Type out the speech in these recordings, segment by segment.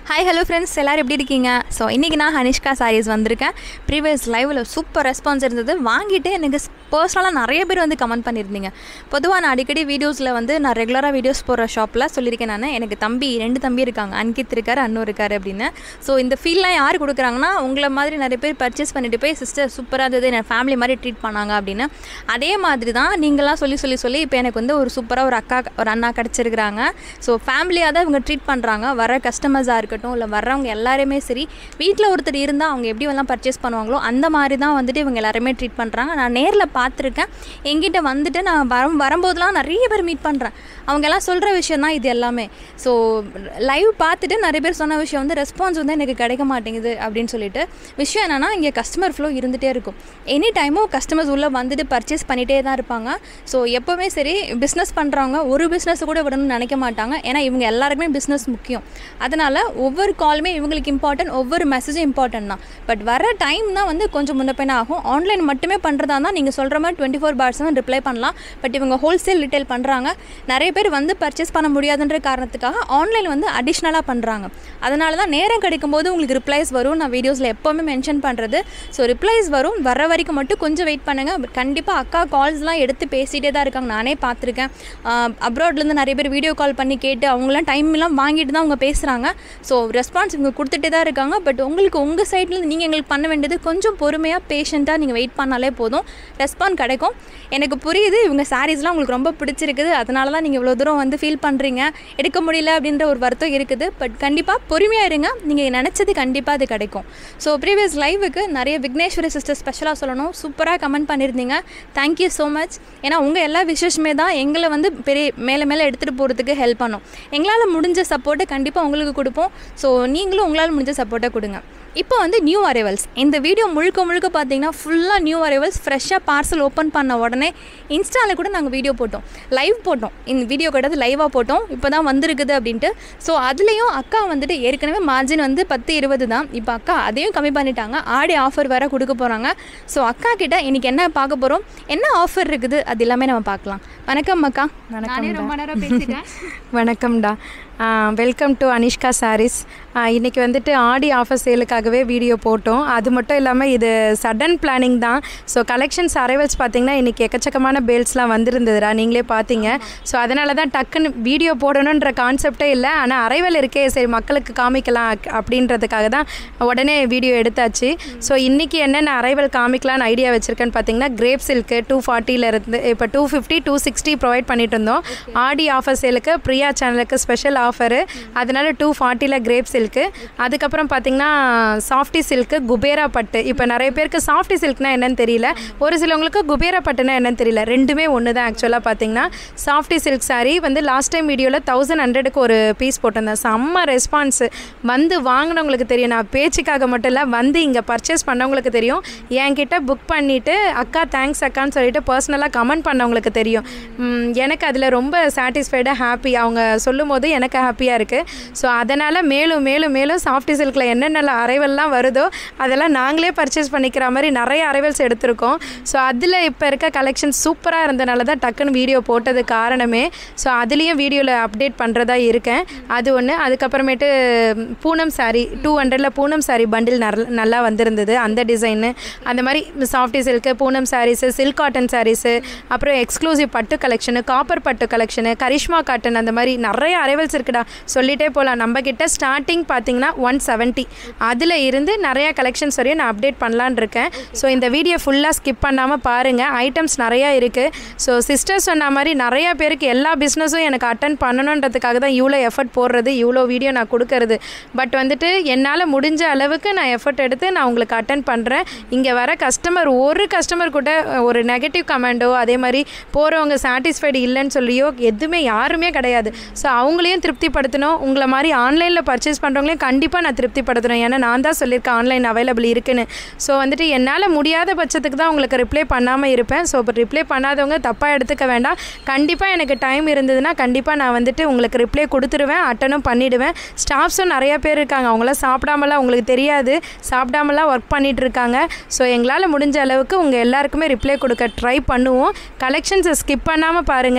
Hi hello friends எல்லோரும் எப்படி இருக்கீங்க ஸோ இன்றைக்கி நான் ஹனிஷ்கா சாரீஸ் வந்திருக்கேன் ப்ரீவியஸ் லைவில் சூப்பர் ரெஸ்பான்ஸ் இருந்தது வாங்கிட்டு எனக்கு பர்சனலாக நிறைய பேர் வந்து கமெண்ட் பண்ணியிருந்தீங்க பொதுவாக நான் அடிக்கடி வீடியோஸில் வந்து நான் ரெகுலராக வீடியோஸ் போடுற ஷாப்பில் சொல்லியிருக்கேன் நான் எனக்கு தம்பி ரெண்டு தம்பி இருக்காங்க அன்கித் இருக்கார் அண்ணு இருக்கார் அப்படின்னு ஸோ இந்த ஃபீல்லாம் யார் கொடுக்குறாங்கன்னா உங்களை மாதிரி நிறைய பேர் பர்ச்சேஸ் பண்ணிட்டு போய் சிஸ்டர் சூப்பராக இருந்தது என் ஃபேமிலி மாதிரி ட்ரீட் பண்ணாங்க அப்படின்னு அதே மாதிரி தான் நீங்களாம் சொல்லி சொல்லி சொல்லி இப்போ எனக்கு வந்து ஒரு சூப்பராக ஒரு அக்கா ஒரு அண்ணா கிடச்சிருக்கிறாங்க ஸோ ஃபேமிலியாக தான் இவங்க ட்ரீட் பண்ணுறாங்க வர கஸ்டமர்ஸாக இருக்கட்டும் இல்லை வர்றவங்க எல்லாருமே சரி வீட்டில் ஒருத்தர் இருந்தால் அவங்க எப்படி எல்லாம் பர்ச்சேஸ் பண்ணுவாங்களோ அந்த மாதிரி தான் வந்துட்டு இவங்க எல்லாருமே ட்ரீட் பண்ணுறாங்க நான் நேரில் பார்த்துருக்கேன் எங்கிட்ட வந்துட்டு நான் வரும் வரும்போதெல்லாம் நிறைய பேர் மீட் பண்ணுறேன் அவங்க எல்லாம் சொல்கிற விஷயம் தான் இது எல்லாமே ஸோ லைவ் பார்த்துட்டு நிறைய பேர் சொன்ன விஷயம் வந்து ரெஸ்பான்ஸ் வந்து எனக்கு கிடைக்க மாட்டேங்குது அப்படின்னு சொல்லிட்டு விஷயம் என்னென்னா இங்கே கஸ்டமர் ஃப்ளோ இருந்துகிட்டே இருக்கும் எனி டைமும் கஸ்டமர்ஸ் உள்ளே வந்துட்டு பர்ச்சேஸ் பண்ணிகிட்டே தான் இருப்பாங்க ஸோ எப்போவுமே சரி பிஸ்னஸ் பண்ணுறவங்க ஒரு பிஸ்னஸ் கூட விடணும்னு நினைக்க மாட்டாங்க ஏன்னா இவங்க எல்லாருக்குமே பிஸ்னஸ் முக்கியம் அதனால் ஒவ்வொரு காலுமே இவங்களுக்கு இம்பார்ட்டன்ட் ஒவ்வொரு மெசேஜும் இம்பார்ட்டன்ட் தான் பட் வர டைம் தான் வந்து கொஞ்சம் முன்ன பின்ன ஆகும் ஆன்லைன் மட்டுமே பண்ணுறதா தான் நீங்கள் சொல்கிற மாதிரி டுவெண்ட்டி ஃபோர் பார்ஸ் தான் ரிப்ளை பண்ணலாம் பட் இவங்க ஹோல்சேல் ரிட்டைல் பண்ணுறாங்க நிறைய பேர் வந்து பர்ச்சேஸ் பண்ண முடியாதுன்ற காரணத்துக்காக ஆன்லைன் வந்து அடிஷ்னலாக பண்ணுறாங்க அதனால தான் நேரம் கிடைக்கும் போது உங்களுக்கு ரிப்ளைஸ் வரும் நான் வீடியோஸில் எப்போவுமே மென்ஷன் பண்ணுறது ஸோ ரிப்ளைஸ் வரும் வர வரைக்கும் மட்டும் கொஞ்சம் வெயிட் பண்ணுங்கள் பட் கண்டிப்பாக அக்கா கால்ஸ்லாம் எடுத்து பேசிகிட்டே தான் இருக்காங்க நானே பார்த்துருக்கேன் அப்ராட்லேருந்து நிறைய பேர் வீடியோ கால் பண்ணி கேட்டு அவங்களாம் டைம்லாம் வாங்கிட்டு தான் அவங்க பேசுகிறாங்க ஸோ ரெஸ்பான்ஸ் இவங்க கொடுத்துட்டே தான் இருக்காங்க பட் உங்களுக்கு உங்கள் சைட்லேருந்து நீங்கள் எங்களுக்கு பண்ண வேண்டியது கொஞ்சம் பொறுமையாக பேஷண்ட்டாக நீங்கள் வெயிட் பண்ணாலே போதும் ரெஸ்பாண்ட் கிடைக்கும் எனக்கு புரியுது இவங்க சாரீஸ்லாம் உங்களுக்கு ரொம்ப பிடிச்சிருக்குது அதனால தான் நீங்கள் இவ்வளோ தூரம் வந்து ஃபீல் பண்ணுறீங்க எடுக்க முடியல அப்படின்ற ஒரு வருத்தம் இருக்குது பட் கண்டிப்பாக பொறுமையாக இருங்க நீங்கள் நினச்சது கண்டிப்பாக அது கிடைக்கும் ஸோ ப்ரீவியஸ் லைவுக்கு நிறைய விக்னேஸ்வரி சிஸ்டர் ஸ்பெஷலாக சொல்லணும் சூப்பராக கமெண்ட் பண்ணியிருந்தீங்க தேங்க்யூ ஸோ மச் ஏன்னா உங்கள் எல்லா விஷயமே தான் எங்களை வந்து பெரிய மேலே மேலே எடுத்துகிட்டு போகிறதுக்கு ஹெல்ப் பண்ணும் எங்களால் முடிஞ்ச சப்போர்ட்டை கண்டிப்பாக உங்களுக்கு கொடுப்போம் ஸோ நீங்களும் உங்களால் முடிஞ்ச சப்போர்ட்டை கொடுங்க இப்போ வந்து நியூ அரைவல்ஸ் இந்த வீடியோ முழுக்க முழுக்க பார்த்தீங்கன்னா ஃபுல்லாக நியூ அரைவல்ஸ் ஃப்ரெஷ்ஷாக பார்சல் ஓப்பன் பண்ண உடனே இன்ஸ்டாவில் கூட நாங்கள் வீடியோ போட்டோம் லைவ் போட்டோம் இந்த வீடியோ கிடையாது லைவாக போட்டோம் இப்போ தான் வந்திருக்குது அப்படின்ட்டு ஸோ அதுலேயும் அக்கா வந்துட்டு ஏற்கனவே மார்ஜின் வந்து பத்து இருபது தான் இப்போ அக்கா அதையும் கம்மி பண்ணிட்டாங்க ஆடி ஆஃபர் வேறு கொடுக்க போகிறாங்க ஸோ அக்கா கிட்ட இன்றைக்கி என்ன பார்க்க போகிறோம் என்ன ஆஃபர் இருக்குது அது எல்லாமே நம்ம பார்க்கலாம் வணக்கம் அக்கா நானே ரொம்ப நேரம் பேசிட்டேன் வணக்கம்டா வெல்கம் டு அனிஷ்கா சாரீஸ் இன்றைக்கி வந்துட்டு ஆடி ஆஃபர் சேலுக்காகவே வீடியோ போட்டோம் அது மட்டும் இல்லாமல் இது சடன் பிளானிங் தான் ஸோ கலெக்ஷன்ஸ் அரைவல்ஸ் பார்த்திங்கன்னா இன்றைக்கி எக்கச்சக்கமான பேல்ஸ்லாம் வந்திருந்ததுடா நீங்களே பார்த்தீங்க ஸோ அதனால தான் டக்குன்னு வீடியோ போடணுன்ற கான்செப்டே இல்லை ஆனால் அரைவல் இருக்கே சரி மக்களுக்கு காமிக்கலாம் அப்படின்றதுக்காக தான் உடனே வீடியோ எடுத்தாச்சு ஸோ இன்றைக்கி என்னென்ன அரைவல் காமிக்கலான்னு ஐடியா வச்சுருக்கேன்னு பார்த்தீங்கன்னா கிரேப் சில்க்கு டூ ஃபார்ட்டியில் இருந்து இப்போ two fifty two sixty provide பண்ணிட்டு இருந்தோம் ஆடி ஆஃபர் சேலுக்கு பிரியா சேனலுக்கு ஸ்பெஷல் ஆஃபரு அதனால டூ ஃபார்ட்டியில் கிரேப் சில்க்கு அதுக்கப்புறம் பார்த்தீங்கன்னா சாஃப்டி சில்க்கு குபேரா பட்டு இப்போ நிறைய பேருக்கு சாஃப்டி சில்க்னா என்னன்னு தெரியல ஒரு சிலவங்களுக்கு குபேரா பட்டுனா என்னன்னு தெரியல ரெண்டுமே ஒன்று தான் ஆக்சுவலாக பார்த்தீங்கன்னா சாஃப்டி சில்க் சாரீ வந்து லாஸ்ட் டைம் வீடியோவில் தௌசண்ட் ஹண்ட்ரடுக்கு ஒரு பீஸ் போட்டிருந்தேன் செம்ம ரெஸ்பான்ஸு வந்து வாங்கினவங்களுக்கு தெரியும் நான் பேச்சுக்காக மட்டும் இல்லை வந்து இங்கே பர்ச்சேஸ் பண்ணவங்களுக்கு தெரியும் என்கிட்ட புக் பண்ணிவிட்டு அக்கா தேங்க்ஸ் அக்கான்னு சொல்லிட்டு பர்சனலாக கமெண்ட் பண்ணவங்களுக்கு தெரியும் எனக்கு அதில் ரொம்ப சாட்டிஸ்ஃபைடாக ஹாப்பி அவங்க சொல்லும் போது எனக்கு ஹாப்பியாக இருக்குது ஸோ அதனால் மேலும் மேலும் மேலும் சாஃப்டி சில்கில் என்னென்ன அரைவல்லாம் வருதோ அதெல்லாம் நாங்களே பர்ச்சேஸ் பண்ணிக்கிற மாதிரி நிறைய அரைவல்ஸ் எடுத்திருக்கோம் ஸோ அதில் இப்போ இருக்க கலெக்ஷன் சூப்பராக இருந்தனால தான் டக்குன்னு வீடியோ போட்டது காரணமே ஸோ அதுலேயும் வீடியோவில் அப்டேட் பண்ணுறதா இருக்கேன் அது ஒன்று அதுக்கப்புறமேட்டு பூனம் சாரீ டூ ஹண்ட்ரடில் பூனம் சாரீ பண்டில் நல்லா வந்திருந்தது அந்த டிசைனு அந்த மாதிரி softy silk Poonam sarees silk cotton sarees அப்புறம் எக்ஸ்க்ளூசிவ் பட்டு கலெக்ஷனு காப்பர் பட்டு கலெக்ஷனு கரிஷ்மா காட்டன் அந்த மாதிரி நிறைய அரைவல்ஸ் இருக்குடா சொல்லிகிட்டே போகலாம் நம்மக்கிட்ட ஸ்டார்டிங் பார்த்தீங்கன்னா ஒன் செவன்ட்டி அதில் இருந்து நிறையா கலெக்ஷன்ஸ் வரையும் நான் அப்டேட் பண்ணலான் இருக்கேன் ஸோ இந்த வீடியோ ஃபுல்லாக ஸ்கிப் பண்ணாமல் பாருங்கள் ஐட்டம்ஸ் நிறையா இருக்குது ஸோ சிஸ்டர் சொன்ன மாதிரி நிறையா பேருக்கு எல்லா பிஸ்னஸும் எனக்கு அட்டன் பண்ணணுன்றதுக்காக தான் இவ்வளோ எஃபர்ட் போடுறது இவ்வளோ வீடியோ நான் கொடுக்கறது பட் வந்துட்டு என்னால் முடிஞ்ச அளவுக்கு நான் எஃபர்ட் எடுத்து நான் உங்களுக்கு அட்டன் பண்ணுறேன் இங்கே வர கஸ்டமர் ஒரு கஸ்டமர் கூட ஒரு நெகட்டிவ் கமெண்டோ அதே மாதிரி போகிறவங்க சாட்டிஸ்ஃபைடு இல்லைன்னு சொல்லியோ எதுவுமே யாருமே கிடையாது ஸோ அவங்களையும் திருப்திப்படுத்தணும் உங்களை மாதிரி ஆன்லைனில் பர்ச்சேஸ் பண்ணுறவங்களையும் கண்டிப்பாக நான் திருப்திப்படுத்தணும் ஏன்னா நான் தான் சொல்லியிருக்கேன் ஆன்லைன் அவைலபிள் இருக்குன்னு ஸோ வந்துட்டு என்னால் முடியாத பட்சத்துக்கு தான் உங்களுக்கு ரிப்ளை பண்ணாமல் இருப்பேன் ஸோ இப்போ ரிப்ளை பண்ணாதவங்க தப்பாக எடுத்துக்க வேண்டாம் கண்டிப்பாக எனக்கு டைம் இருந்ததுன்னா கண்டிப்பாக நான் வந்துட்டு உங்களுக்கு ரிப்ளை கொடுத்துருவேன் அட்டனும் பண்ணிவிடுவேன் ஸ்டாஃப்ஸும் நிறைய பேர் இருக்காங்க அவங்களாம் சாப்பிடாமலாம் உங்களுக்கு தெரியாது சாப்பிடாமலாம் ஒர்க் பண்ணிகிட்டு இருக்காங்க ஸோ எங்களால் முடிஞ்ச அளவுக்கு உங்கள் எல்லாருக்குமே ரிப்ளை கொடுக்க ட்ரை பண்ணுவோம் கலெக்ஷன்ஸை ஸ்கிப் பண்ணாமல் பாருங்கள்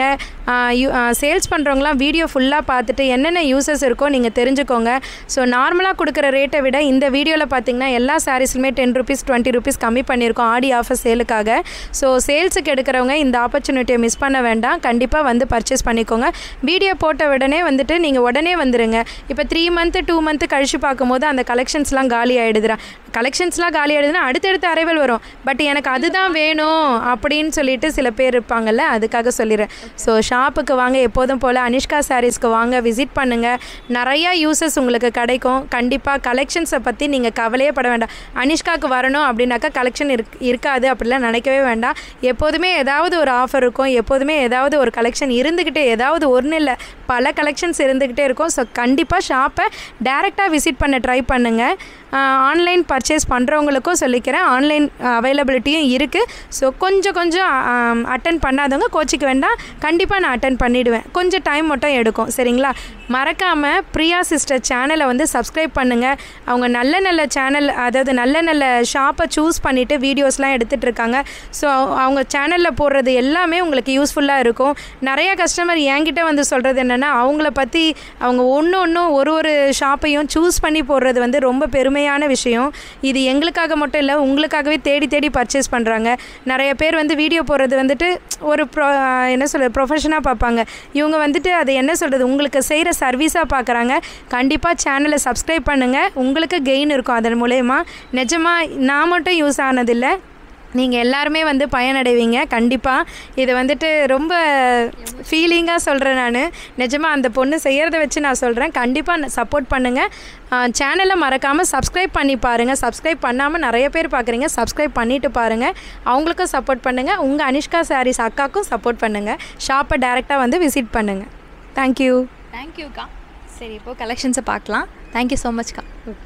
சேல்ஸ் பண்ணுறவங்களாம் வீடியோ ஃபுல்லாக பார்த்துட்டு என்னென்ன யூசஸ் இருக்கோ நீங்கள் தெரிஞ்சுக்கோங்க ஸோ நார்மலாக கொடுக்குற ரேட்டை விட இந்த வீடியோவில் பார்த்தீங்கன்னா எல்லா சாரீஸுமே டென் ருபீஸ் டுவெண்ட்டி ருபீஸ் கம்மி பண்ணியிருக்கோம் ஆடி ஆஃபர் சேலுக்காக ஸோ சேல்ஸுக்கு எடுக்கிறவங்க இந்த ஆப்பர்ச்சுனிட்டியை மிஸ் பண்ண வேண்டாம் கண்டிப்பாக வந்து பர்ச்சேஸ் பண்ணிக்கோங்க வீடியோ போட்ட உடனே வந்துட்டு நீங்கள் உடனே வந்துடுங்க இப்போ த்ரீ மந்த்து டூ மந்த்து கழிச்சு பார்க்கும்போது அந்த கலெக்ஷன்ஸ்லாம் காலி ஆகிடுதுரா கலெக்ஷன்ஸ்லாம் காலி ஆகிடுதுன்னா அடுத்தடுத்த அரைவல் வரும் பட் எனக்கு அதுதான் வேணும் அப்படின்னு சொல்லிட்டு சில பேர் இருப்பாங்கல்ல அதுக்காக சொல்லிடுறேன் ஸோ ஷாப்புக்கு வாங்க எப்போதும் போல் அனிஷ்கா சாரீஸ்க்கு வாங்க விசிட் பண்ணுங்கள் நிறையா யூசஸ் உங்களுக்கு கிடைக்கும் கண்டிப்பாக கலெக்ஷன்ஸை பற்றி நீங்கள் கவலையே பட வேண்டாம் அனிஷ்காவுக்கு வரணும் அப்படின்னாக்கா கலெக்ஷன் இருக் இருக்காது அப்படிலாம் நினைக்கவே வேண்டாம் எப்போதுமே ஏதாவது ஒரு ஆஃபர் இருக்கும் எப்போதுமே ஏதாவது ஒரு கலெக்ஷன் இருந்துக்கிட்டே ஏதாவது ஒன்று இல்லை பல கலெக்ஷன்ஸ் இருந்துக்கிட்டே இருக்கும் ஸோ கண்டிப்பாக ஷாப்பை டேரெக்டாக விசிட் பண்ண ட்ரை பண்ணுங்கள் ஆன்லைன் பர்ச்சேஸ் பண்ணுறவங்களுக்கும் சொல்லிக்கிறேன் ஆன்லைன் அவைலபிலிட்டியும் இருக்குது ஸோ கொஞ்சம் கொஞ்சம் அட்டன் பண்ணாதவங்க கோச்சிக்க வேண்டாம் கண்டிப்பாக நான் அட்டன் பண்ணிவிடுவேன் கொஞ்சம் டைம் மட்டும் எடுக்கும் சரிங்களா மறக்காமல் பிரியா சிஸ்டர் சேனலை வந்து சப்ஸ்கிரைப் பண்ணுங்கள் அவங்க நல்ல நல்ல சேனல் அதாவது நல்ல நல்ல ஷாப்பை சூஸ் பண்ணிவிட்டு வீடியோஸ்லாம் எடுத்துகிட்டு இருக்காங்க ஸோ அவங்க சேனலில் போடுறது எல்லாமே உங்களுக்கு யூஸ்ஃபுல்லாக இருக்கும் நிறைய கஸ்டமர் என்கிட்ட வந்து சொல்கிறது என்னென்னா அவங்கள பற்றி அவங்க ஒன்று ஒன்றும் ஒரு ஒரு ஷாப்பையும் சூஸ் பண்ணி போடுறது வந்து ரொம்ப பெருமையான விஷயம் இது எங்களுக்காக மட்டும் இல்லை உங்களுக்காகவே தேடி தேடி பர்ச்சேஸ் பண்ணுறாங்க நிறைய பேர் வந்து வீடியோ போடுறது வந்துட்டு ஒரு ப்ரொ என்ன சொல்கிறது ப்ரொஃபஷனாக பார்ப்பாங்க இவங்க வந்துட்டு அது என்ன சொல்கிறது உங்களுக்கு செய்கிற சர்வீஸாக பார்க்குறாங்க கண்டிப்பாக சேனலை சப்ஸ்கிரைப் பண்ணுங்கள் உங்களுக்கு கெயின் இருக்கும் அதன் மூலயமா நிஜமாக நான் மட்டும் யூஸ் ஆனதில்லை நீங்கள் எல்லாருமே வந்து பயனடைவீங்க கண்டிப்பாக இது வந்துட்டு ரொம்ப ஃபீலிங்காக சொல்கிறேன் நான் நிஜமாக அந்த பொண்ணு செய்கிறத வச்சு நான் சொல்கிறேன் கண்டிப்பாக சப்போர்ட் பண்ணுங்கள் சேனலை மறக்காமல் சப்ஸ்கிரைப் பண்ணி பாருங்கள் சப்ஸ்கிரைப் பண்ணாமல் நிறைய பேர் பார்க்குறீங்க சப்ஸ்கிரைப் பண்ணிவிட்டு பாருங்கள் அவங்களுக்கும் சப்போர்ட் பண்ணுங்கள் உங்கள் அனிஷ்கா சாரீஸ் அக்காவுக்கும் சப்போர்ட் பண்ணுங்கள் ஷாப்பை டேரெக்டாக வந்து விசிட் பண்ணுங்கள் தேங்க்யூ தேங்க்யூக்கா சரி இப்போது கலெக்ஷன்ஸை பார்க்கலாம் தேங்க்யூ ஸோ மச்க்கா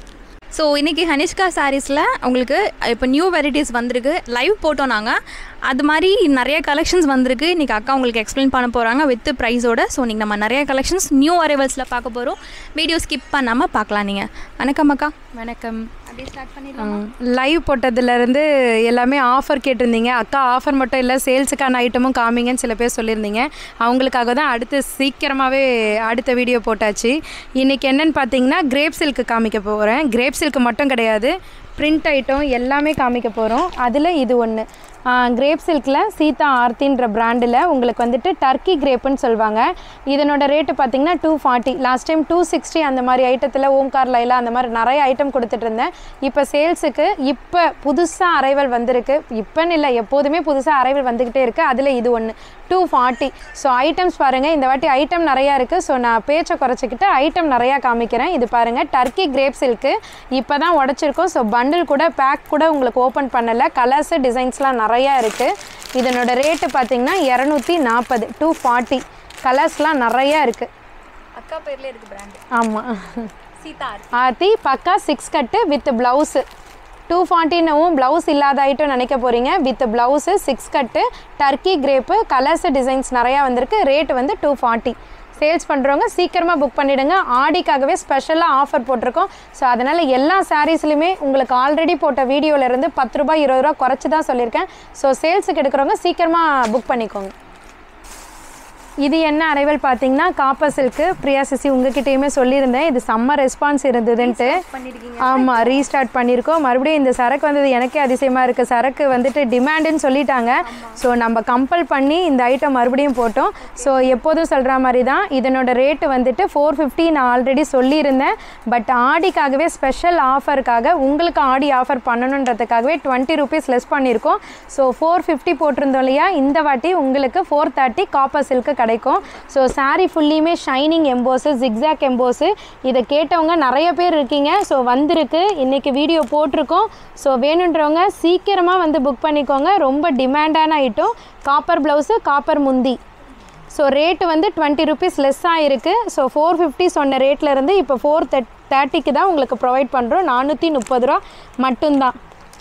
ஸோ இன்றைக்கி ஹனிஷ்கா சாரீஸில் உங்களுக்கு இப்போ நியூ வெரைட்டிஸ் வந்திருக்கு லைவ் போட்டோம் நாங்கள் அது மாதிரி நிறைய கலெக்ஷன்ஸ் வந்திருக்கு இன்றைக்கி அக்கா உங்களுக்கு எக்ஸ்பிளைன் பண்ண போகிறாங்க வித் ப்ரைஸோட ஸோ இன்றைக்கி நம்ம நிறைய கலெக்ஷன்ஸ் நியூ அரைவல்ஸில் பார்க்க போகிறோம் வீடியோ ஸ்கிப் பண்ணாமல் பார்க்கலாம் நீங்கள் வணக்கம் அக்கா வணக்கம் அப்படியே ஸ்டார்ட் பண்ணிடலாம் லைவ் போட்டதுலேருந்து எல்லாமே ஆஃபர் கேட்டிருந்தீங்க அக்கா ஆஃபர் மட்டும் இல்லை சேல்ஸுக்கான ஐட்டமும் காமிங்கன்னு சில பேர் சொல்லியிருந்தீங்க அவங்களுக்காக தான் அடுத்து சீக்கிரமாகவே அடுத்த வீடியோ போட்டாச்சு இன்றைக்கி என்னென்னு பார்த்தீங்கன்னா கிரேப் சில்க்கு காமிக்க போகிறேன் கிரேப் சில்க்கு மட்டும் கிடையாது பிரிண்ட் ஐட்டம் எல்லாமே காமிக்க போகிறோம் அதில் இது ஒன்று கிரேப் சில்கில் சீதா ஆர்த்தின்ற பிராண்டில் உங்களுக்கு வந்துட்டு டர்க்கி கிரேப்புன்னு சொல்லுவாங்க இதனோட ரேட்டு பார்த்தீங்கன்னா two forty last time two sixty அந்த மாதிரி ஐட்டத்தில் ஓம்கார் லைலா அந்த மாதிரி நிறைய ஐட்டம் கொடுத்துட்டு இருந்தேன் இப்போ சேல்ஸுக்கு இப்போ புதுசாக அரைவல் வந்திருக்கு இப்போன்னு இல்லை எப்போதுமே புதுசாக அரைவல் வந்துக்கிட்டே இருக்குது அதில் இது ஒன்று டூ ஃபார்ட்டி ஸோ ஐட்டம்ஸ் பாருங்கள் இந்த வாட்டி ஐட்டம் நிறையா இருக்குது ஸோ நான் பேச்சை குறைச்சிக்கிட்டு ஐட்டம் நிறையா காமிக்கிறேன் இது பாருங்கள் டர்க்கி கிரேப் சில்க்கு இப்போ தான் உடச்சிருக்கோம் ஸோ பண்டில் கூட பேக் கூட உங்களுக்கு ஓப்பன் பண்ணலை கலர்ஸு டிசைன்ஸ்லாம் நிறையா இருக்குது இதனோட ரேட்டு பார்த்தீங்கன்னா இரநூத்தி நாற்பது டூ ஃபார்ட்டி கலர்ஸ்லாம் நிறையா இருக்குது அக்கா பேர்லேயே இருக்குது பிராண்டு ஆமாம் சீதா ஆர்த்தி பக்கா சிக்ஸ் கட்டு வித் ப்ளவுஸு டூ ஃபார்ட்டினவும் ப்ளவுஸ் இல்லாத ஐட்டம் நினைக்க போகிறீங்க வித் ப்ளவுஸு சிக்ஸ் கட்டு டர்க்கி கிரேப்பு கலர்ஸ் டிசைன்ஸ் நிறையா வந்திருக்கு ரேட் வந்து டூ ஃபார்ட்டி சேல்ஸ் பண்ணுறவங்க சீக்கிரமாக புக் பண்ணிவிடுங்க ஆடிக்காகவே ஸ்பெஷலாக ஆஃபர் போட்டிருக்கோம் ஸோ அதனால் எல்லா சாரீஸ்லையுமே உங்களுக்கு ஆல்ரெடி போட்ட வீடியோலேருந்து பத்து ரூபாய் இருபது ரூபா குறைச்சி தான் சொல்லியிருக்கேன் ஸோ சேல்ஸுக்கு எடுக்கிறவங்க சீக்கிரமாக புக் பண்ணிக்கோங்க இது என்ன அரைவல் பார்த்தீங்கன்னா காப்பர் சில்க்கு பிரியா சிசி உங்ககிட்டயுமே சொல்லியிருந்தேன் இது செம்ம ரெஸ்பான்ஸ் இருந்ததுன்ட்டு பண்ணியிருக்கீங்க ஆமாம் ரீஸ்டார்ட் பண்ணியிருக்கோம் மறுபடியும் இந்த சரக்கு வந்தது எனக்கே அதிசயமாக இருக்குது சரக்கு வந்துட்டு டிமாண்டுன்னு சொல்லிட்டாங்க ஸோ நம்ம கம்பல் பண்ணி இந்த ஐட்டம் மறுபடியும் போட்டோம் ஸோ எப்போதும் சொல்கிற மாதிரி தான் இதனோட ரேட்டு வந்துட்டு ஃபோர் ஃபிஃப்டி நான் ஆல்ரெடி சொல்லியிருந்தேன் பட் ஆடிக்காகவே ஸ்பெஷல் ஆஃபருக்காக உங்களுக்கு ஆடி ஆஃபர் பண்ணணுன்றதுக்காகவே டுவெண்ட்டி ருபீஸ் லெஸ் பண்ணியிருக்கோம் ஸோ ஃபோர் ஃபிஃப்டி போட்டிருந்தோம் இல்லையா இந்த வாட்டி உங்களுக்கு ஃபோர் தேர்ட்டி காப்பர் சில்க்கு கிடைக்கும் ஸோ saree ஃபுல்லியுமே ஷைனிங் எம்போஸு ஜிக்ஸாக் எம்போஸு இதை கேட்டவங்க நிறைய பேர் இருக்கீங்க ஸோ வந்திருக்கு இன்றைக்கி வீடியோ போட்டிருக்கோம் ஸோ வேணுன்றவங்க சீக்கிரமாக வந்து புக் பண்ணிக்கோங்க ரொம்ப டிமாண்டான ஐட்டம் காப்பர் ப்ளவுஸு காப்பர் முந்தி ஸோ ரேட்டு வந்து டுவெண்ட்டி ருபீஸ் லெஸ்ஸாக இருக்குது ஸோ ஃபோர் ஃபிஃப்டி சொன்ன ரேட்லேருந்து இப்போ ஃபோர் தேர்ட் தேர்ட்டிக்கு தான் உங்களுக்கு ப்ரொவைட் பண்ணுறோம் நானூற்றி முப்பது ரூபா மட்டும்தான்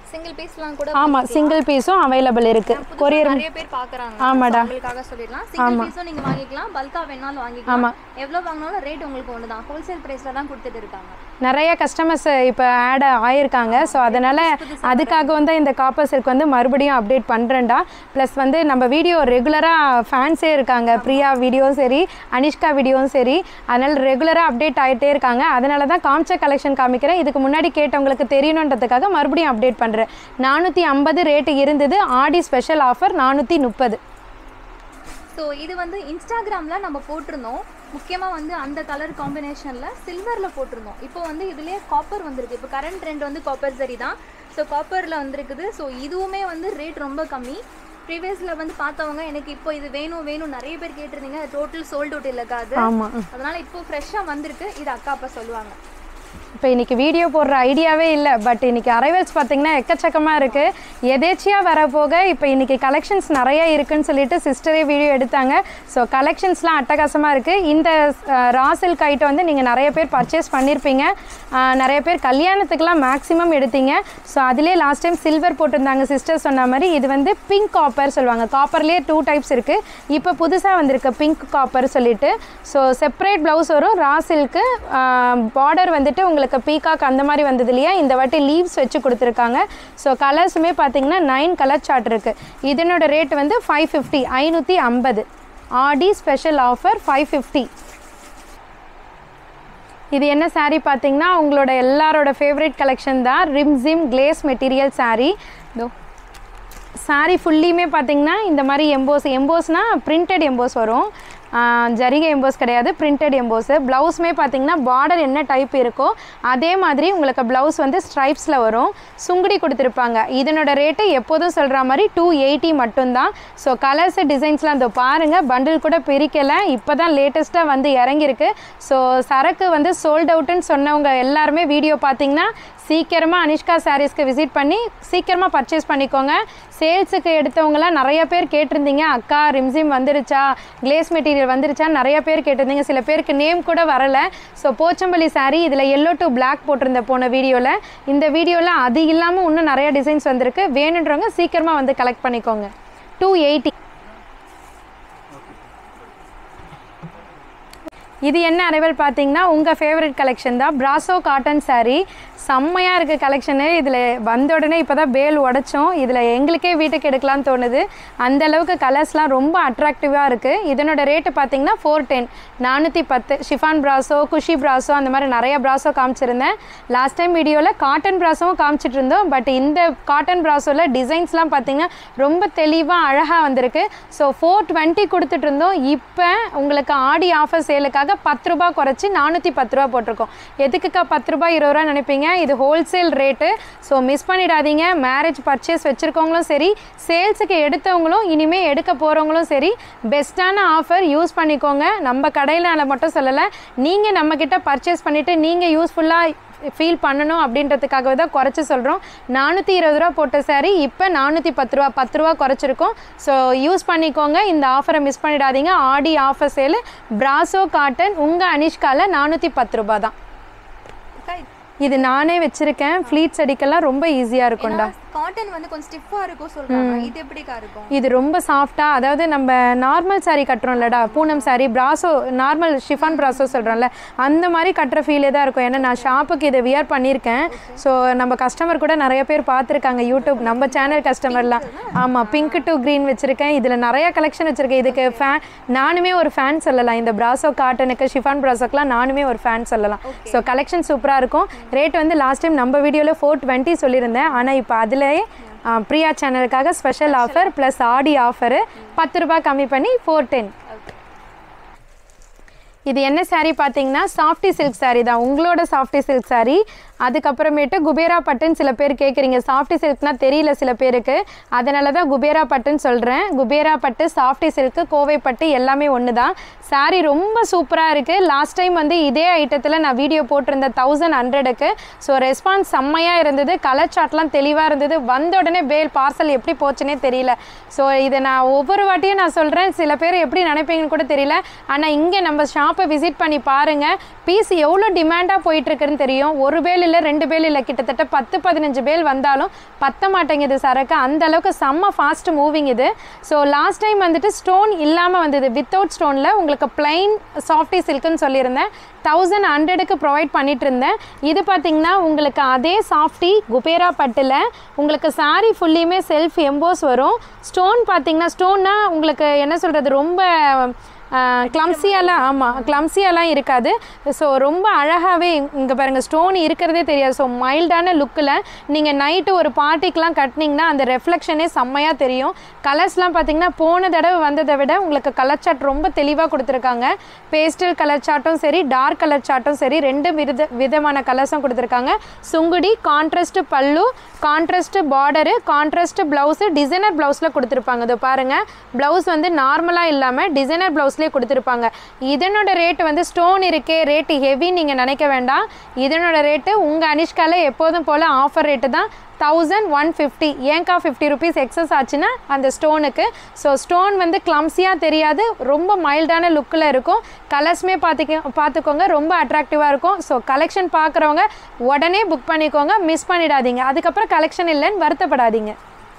சிங்கிள் பீஸ்லாம் கூட ஆமாம் சிங்கிள் பீஸும் அவைலபிள் இருக்குது புதுசா கொரியர் நிறைய பேர் பாக்குறாங்க ஆமாடா. So, உங்களுக்காக சொல்லிடலாம் சிங்கிள் பீஸும் நீங்க வாங்கிக்கலாம் பல்கா வேணாலும் வாங்கிக்கலாம் எவ்வளவு வாங்கினாலும் ரேட் உங்களுக்கு ஒண்ணுதான் ஹோல்சேல் பிரைஸ்ல தான் கொடுத்துட்டு இருக்காங்க நிறைய கஸ்டமர்ஸ் இப்போ ஆட் ஆயிருக்காங்க ஸோ அதனால் அதுக்காக வந்து இந்த காப்பர் சில்க் வந்து மறுபடியும் அப்டேட் பண்ணுறேன்டா ப்ளஸ் வந்து நம்ம வீடியோ ரெகுலராக ஃபேன்ஸே இருக்காங்க பிரியா வீடியோவும் சரி அனிஷ்கா வீடியோவும் சரி அதனால் ரெகுலராக அப்டேட் ஆகிட்டே இருக்காங்க அதனால தான் காமிச்ச கலெக்ஷன் காமிக்கிறேன் இதுக்கு முன்னாடி கேட்டவங்களுக்கு தெரியணுன்றதுக்காக மறுபடியும் அப்டேட் பண்ணுறேன் நானூற்றி ஐம்பது ரேட்டு இருந்தது ஆடி ஸ்பெஷல் ஆஃபர் நானூற்றி முப்பது ஸோ இது வந்து இன்ஸ்டாகிராம்ல நம்ம போட்டிருந்தோம் முக்கியமாக வந்து அந்த கலர் காம்பினேஷனில் சில்வரில் போட்டிருந்தோம் இப்போ வந்து இதுலேயே காப்பர் வந்திருக்கு இப்போ கரண்ட் ட்ரெண்ட் வந்து காப்பர் சரி தான் ஸோ காப்பரில் வந்திருக்குது ஸோ இதுவுமே வந்து ரேட் ரொம்ப கம்மி ப்ரீவியஸில் வந்து பார்த்தவங்க எனக்கு இப்போ இது வேணும் வேணும் நிறைய பேர் கேட்டிருந்தீங்க டோட்டல் சோல்ட் அவுட் இல்லைக்கா அது ஆமாம் அதனால இப்போ ஃப்ரெஷ்ஷாக வந்திருக்கு இது அக்கா அப்பா சொல்லுவாங்க இப்போ இன்னைக்கு வீடியோ போடுற ஐடியாவே இல்லை பட் இன்னைக்கு அரைவல்ஸ் பார்த்தீங்கன்னா எக்கச்சக்கமாக இருக்குது எதேச்சியாக வரப்போக இப்போ இன்னைக்கு கலெக்ஷன்ஸ் நிறைய இருக்குன்னு சொல்லிட்டு சிஸ்டரே வீடியோ எடுத்தாங்க ஸோ கலெக்ஷன்ஸ்லாம் அட்டகாசமாக இருக்குது இந்த ராசில்க் ஐட்டம் வந்து நீங்கள் நிறைய பேர் பர்ச்சேஸ் பண்ணியிருப்பீங்க அஹ், நிறைய பேர் கல்யாணத்துக்குலாம் மேக்ஸிமம் எடுத்தீங்க ஸோ அதிலே லாஸ்ட் டைம் சில்வர் போட்டிருந்தாங்க சிஸ்டர் சொன்ன மாதிரி இது வந்து பிங்க் காப்பர் சொல்லுவாங்க காப்பர்லேயே டூ டைப்ஸ் இருக்குது இப்போ புதுசாக வந்திருக்கு பிங்க் காப்பர் சொல்லிட்டு ஸோ செப்பரேட் ப்ளவுஸ் வரும் ரா சில்க்கு பார்டர் வந்துட்டு உங்களுக்கு பீகாக் அந்த மாதிரி வந்தது இல்லையா இந்த வாட்டி லீவ்ஸ் வச்சு கொடுத்துருக்காங்க ஸோ கலர்ஸுமே பார்த்தீங்கன்னா நைன் கலர் சார்ட் இருக்குது இதனோட ரேட் வந்து ஃபைவ் ஃபிஃப்டி ஐநூற்றி ஐம்பது ஆடி ஸ்பெஷல் ஆஃபர் ஃபைவ் ஃபிஃப்டி இது என்ன saree பார்த்தீங்கன்னா உங்களோட எல்லாரோட ஃபேவரட் கலெக்ஷன் தான் ரிம்ஸிம் கிளேஸ் மெட்டீரியல் saree இதோ saree ஃபுல்லியுமே பார்த்தீங்கன்னா இந்த மாதிரி எம்போஸ் எம்போஸ்னால் பிரிண்டட் எம்போஸ் வரும் ஆஹ் ஜரிகை எம்போஸ் கிடையாது பிரிண்டட் எம்போஸு ப்ளவுஸுமே பார்த்தீங்கன்னா பார்டர் என்ன டைப் இருக்கோ அதே மாதிரி உங்களுக்கு ப்ளவுஸ் வந்து ஸ்ட்ரைப்ஸில் வரும் சுங்குடி கொடுத்துருப்பாங்க இதனோட ரேட்டு எப்போதும் சொல்கிற மாதிரி டூ எயிட்டி மட்டும்தான் ஸோ கலர்ஸு டிசைன்ஸ்லாம் இதோ பாருங்கள் பண்டில் கூட பிரிக்கலை இப்போ தான் லேட்டஸ்ட்டாக வந்து இறங்கியிருக்கு ஸோ சரக்கு வந்து சோல்ட் அவுட்டுன்னு சொன்னவங்க எல்லாருமே வீடியோ பார்த்தீங்கன்னா சீக்கிரமாக அனிஷ்கா சாரீஸ்க்கு விசிட் பண்ணி சீக்கிரமாக பர்ச்சேஸ் பண்ணிக்கோங்க சேல்ஸுக்கு எடுத்தவங்களாம் நிறைய பேர் கேட்டிருந்தீங்க அக்கா ரிம்ஸிம் வந்துருச்சா கிளேஸ் மெட்டீரியல் வந்துருச்சா நிறைய பேர் கேட்டிருந்தீங்க சில பேருக்கு நேம் கூட வரலை ஸோ போச்சம்பள்ளி saree இதில் எல்லோ டு Black போட்டிருந்த போன வீடியோவில் இந்த வீடியோவில் அது இல்லாமல் இன்னும் நிறைய டிசைன்ஸ் வந்திருக்கு வேணுன்றவங்க சீக்கிரமாக வந்து கலெக்ட் பண்ணிக்கோங்க டூ எயிட்டி இது என்ன அரைவல் பார்த்தீங்கன்னா உங்கள் ஃபேவரட் கலெக்ஷன் தான் பிராசோ காட்டன் saree செம்மையாக இருக்குது கலெக்ஷனு இதில் வந்த உடனே இப்போ தான் பேல் உடைச்சோம் இதில் எங்களுக்கே வீட்டுக்கு எடுக்கலாம்னு தோணுது அந்த அளவுக்கு கலர்ஸ்லாம் ரொம்ப அட்ராக்டிவாக இருக்குது இதனோட ரேட்டு பார்த்தீங்கன்னா ஃபோர் டென் நானூற்றி பத்து ஷிஃபான் பிராசோ குஷி பிராசோ அந்த மாதிரி நிறைய பிராசோ காமிச்சிருந்தேன் லாஸ்ட் டைம் வீடியோவில் காட்டன் பிராசோவும் காமிச்சிட்டு இருந்தோம் பட் இந்த காட்டன் பிராசோவில் டிசைன்ஸ்லாம் பார்த்தீங்கன்னா ரொம்ப தெளிவாக அழகாக வந்திருக்கு ஸோ ஃபோர் டுவெண்ட்டி கொடுத்துட்டு இருந்தோம் இப்போ உங்களுக்கு ஆடி ஆஃபர் சேலுக்காக பத்து ரூபாய் குறைச்சி நானூற்றி பத்து ரூபா போட்டிருக்கோம் எதுக்குக்கா பத்து ரூபாய் இருபது ரூபா நினைப்பீங்க இது ஹோல்சேல் ரேட்டு ஸோ மிஸ் பண்ணிடாதீங்க மேரேஜ் பர்ச்சேஸ் வச்சுருக்கவங்களும் சரி சேல்ஸுக்கு எடுத்தவங்களும் இனிமேல் எடுக்க போகிறவங்களும் சரி பெஸ்ட்டான ஆஃபர் யூஸ் பண்ணிக்கோங்க நம்ம கடையில் மட்டும் சொல்லலை நீங்கள் நம்மக்கிட்ட பர்ச்சேஸ் பண்ணிவிட்டு நீங்கள் யூஸ்ஃபுல்லாக ஃபீல் பண்ணணும் அப்படின்றதுக்காகவே தான் குறைச்சி சொல்கிறோம் நானூற்றி இருபது ரூபா போட்ட saree இப்போ நானூற்றி பத்து ரூபா பத்து ரூபா குறைச்சிருக்கோம் ஸோ யூஸ் பண்ணிக்கோங்க இந்த ஆஃபரை மிஸ் பண்ணிடாதீங்க ஆடி ஆஃபர் சேலு பிராசோ காட்டன் உங்கள் அனிஷ்காவில் நானூற்றி பத்து ரூபா தான் அக்கா இது நானே வச்சுருக்கேன் ஃப்ளீட்ஸ் அடிக்கலாம் ரொம்ப ஈஸியாக இருக்கும்டா காட்டன் வந்து கொஞ்சம் ஸ்டிஃபாக இருக்கும் சொல்றாங்க இது எப்படிக்கா இருக்கும் இது ரொம்ப சாஃப்டாக அதாவது நம்ம நார்மல் saree கட்டுறோம்லடா Poonam saree brasso normal chiffon brasso சொல்கிறோம்ல அந்த மாதிரி கட்டுற ஃபீலே தான் இருக்கும் ஏன்னா நான் ஷாப்புக்கு இதை வியர் பண்ணியிருக்கேன் ஸோ நம்ம கஸ்டமர் கூட நிறைய பேர் பார்த்துருக்காங்க யூடியூப் நம்ம சேனல் கஸ்டமர்லாம் ஆமாம் பிங்க் டு க்ரீன் வச்சுருக்கேன் இதில் நிறைய கலெக்ஷன் வச்சுருக்கேன் இதுக்கு ஃபேன் நானுமே ஒரு ஃபேன் சொல்லலாம் இந்த பிராசோ காட்டனுக்கு ஷிஃபான் பிராசோக்கெலாம் நானுமே ஒரு ஃபேன் சொல்லலாம் ஸோ கலெக்ஷன் சூப்பராக இருக்கும் ரேட் வந்து லாஸ்ட் டைம் நம்ம வீடியோவில் ஃபோர் டுவெண்ட்டி சொல்லியிருந்தேன் ஆனால் இப்போ அதிலேயே ஆ, பிரியா சேனலுக்காக special offer plus Aadi offer பத்து ரூபாய் கம்மி பண்ணி ஃபோர் டென் இது என்ன saree பார்த்தீங்கன்னா சாஃப்டி சில்க் saree தான் உங்களோட சாஃப்டி சில்க் saree அதுக்கப்புறமேட்டு குபேரா பட்டுன்னு சில பேர் கேட்குறீங்க சாஃப்டி சில்க்னா தெரியல சில பேருக்கு அதனால தான் குபேரா பட்டுன்னு சொல்கிறேன் குபேரா பட்டு சாஃப்டி சில்க்கு கோவை பட்டு எல்லாமே ஒன்று தான் saree ரொம்ப சூப்பராக இருக்குது லாஸ்ட் டைம் வந்து இதே ஐட்டத்தில் நான் வீடியோ போட்டிருந்தேன் தௌசண்ட் ஹண்ட்ரடுக்கு ஸோ ரெஸ்பான்ஸ் செம்மையாக இருந்தது கலர் சார்ட்லாம் தெளிவாக இருந்தது வந்த உடனே பேல் பார்சல் எப்படி போச்சுன்னே தெரியல ஸோ இதை நான் ஒவ்வொரு வாட்டியும் நான் சொல்கிறேன் சில பேர் எப்படி நினைப்பீங்கன்னு கூட தெரியல ஆனால் இங்கே நம்ம ஷாப்பை விசிட் பண்ணி பாருங்கள் பீஸ் எவ்வளோ டிமாண்டாக போயிட்டுருக்குன்னு தெரியும் ஒரு பேல் இல்லை ரெண்டு பேல் இல்லை கிட்டத்தட்ட பத்து பதினஞ்சு பேல் வந்தாலும் பத்த மாட்டேங்குது சரக்கு அந்த அளவுக்கு செம்ம ஃபாஸ்ட் மூவிங் இது ஸோ லாஸ்ட் டைம் வந்துட்டு ஸ்டோன் இல்லாமல் வந்தது வித்தவுட் ஸ்டோனில் உங்களுக்கு பிளைன் சாஃப்டி சில்க்குன்னு சொல்லியிருந்தேன் தௌசண்ட் ஹண்ட்ரடுக்கு ப்ரொவைட் பண்ணிட்டு இருந்தேன் இது பார்த்தீங்கன்னா உங்களுக்கு அதே சாஃப்டி குபேரா பட்டில் உங்களுக்கு saree ஃபுல்லியுமே செல்ஃப் எம்போஸ் வரும் ஸ்டோன் பார்த்தீங்கன்னா ஸ்டோன்னா உங்களுக்கு என்ன சொல்கிறது ரொம்ப கிளம்சியாலாம் ஆமாம் கிளம்சியாலாம் இருக்காது ஸோ ரொம்ப அழகாகவே இங்கே பாருங்கள் ஸ்டோன் இருக்கிறதே தெரியாது ஸோ மைல்டான லுக்கில் நீங்கள் நைட்டு ஒரு பார்ட்டிக்கெலாம் கட்டினீங்கன்னா அந்த ரெஃப்ளெக்ஷனே செம்மையாக தெரியும் கலர்ஸ்லாம் பார்த்தீங்கன்னா போன தடவை வந்ததை விட உங்களுக்கு கலர் சார்ட் ரொம்ப தெளிவாக கொடுத்துருக்காங்க பேஸ்டல் கலர் சார்ட்டும் சரி டார்க் கலர் சார்ட்டும் சரி ரெண்டு வித விதமான கலர்ஸும் கொடுத்துருக்காங்க சுங்குடி கான்ட்ராஸ்ட் பல்லு contrast border contrast blouse designer ப்ளவுஸில் கொடுத்துருப்பாங்க இதோ பாருங்கள் ப்ளவுஸ் வந்து நார்மலாக இல்லாமல் டிசைனர் ப்ளவுஸ்லேயே கொடுத்துருப்பாங்க இதனோட ரேட்டு வந்து ஸ்டோன் இருக்கே ரேட்டு ஹெவி நீங்கள் நினைக்க வேண்டாம் இதனோட ரேட்டு உங்கள் அனிஷ்காவில் எப்போதும் போல் ஆஃபர் ரேட்டு தான் தௌசண்ட் ஒன் ஃபிஃப்டி ஏன்க்கா ஃபிஃப்டி ருபீஸ் எக்ஸஸ் ஆச்சுன்னா அந்த ஸ்டோனுக்கு ஸோ ஸ்டோன் வந்து கிளம்ஸியாக தெரியாது ரொம்ப மைல்டான லுக்கில் இருக்கும் கலர்ஸுமே பார்த்துக்க பார்த்துக்கோங்க ரொம்ப அட்ராக்டிவாக இருக்கும் ஸோ கலெக்ஷன் பார்க்குறவங்க உடனே புக் பண்ணிக்கோங்க மிஸ் பண்ணிடாதீங்க அதுக்கப்புறம் கலெக்ஷன் இல்லைன்னு வருத்தப்படாதீங்க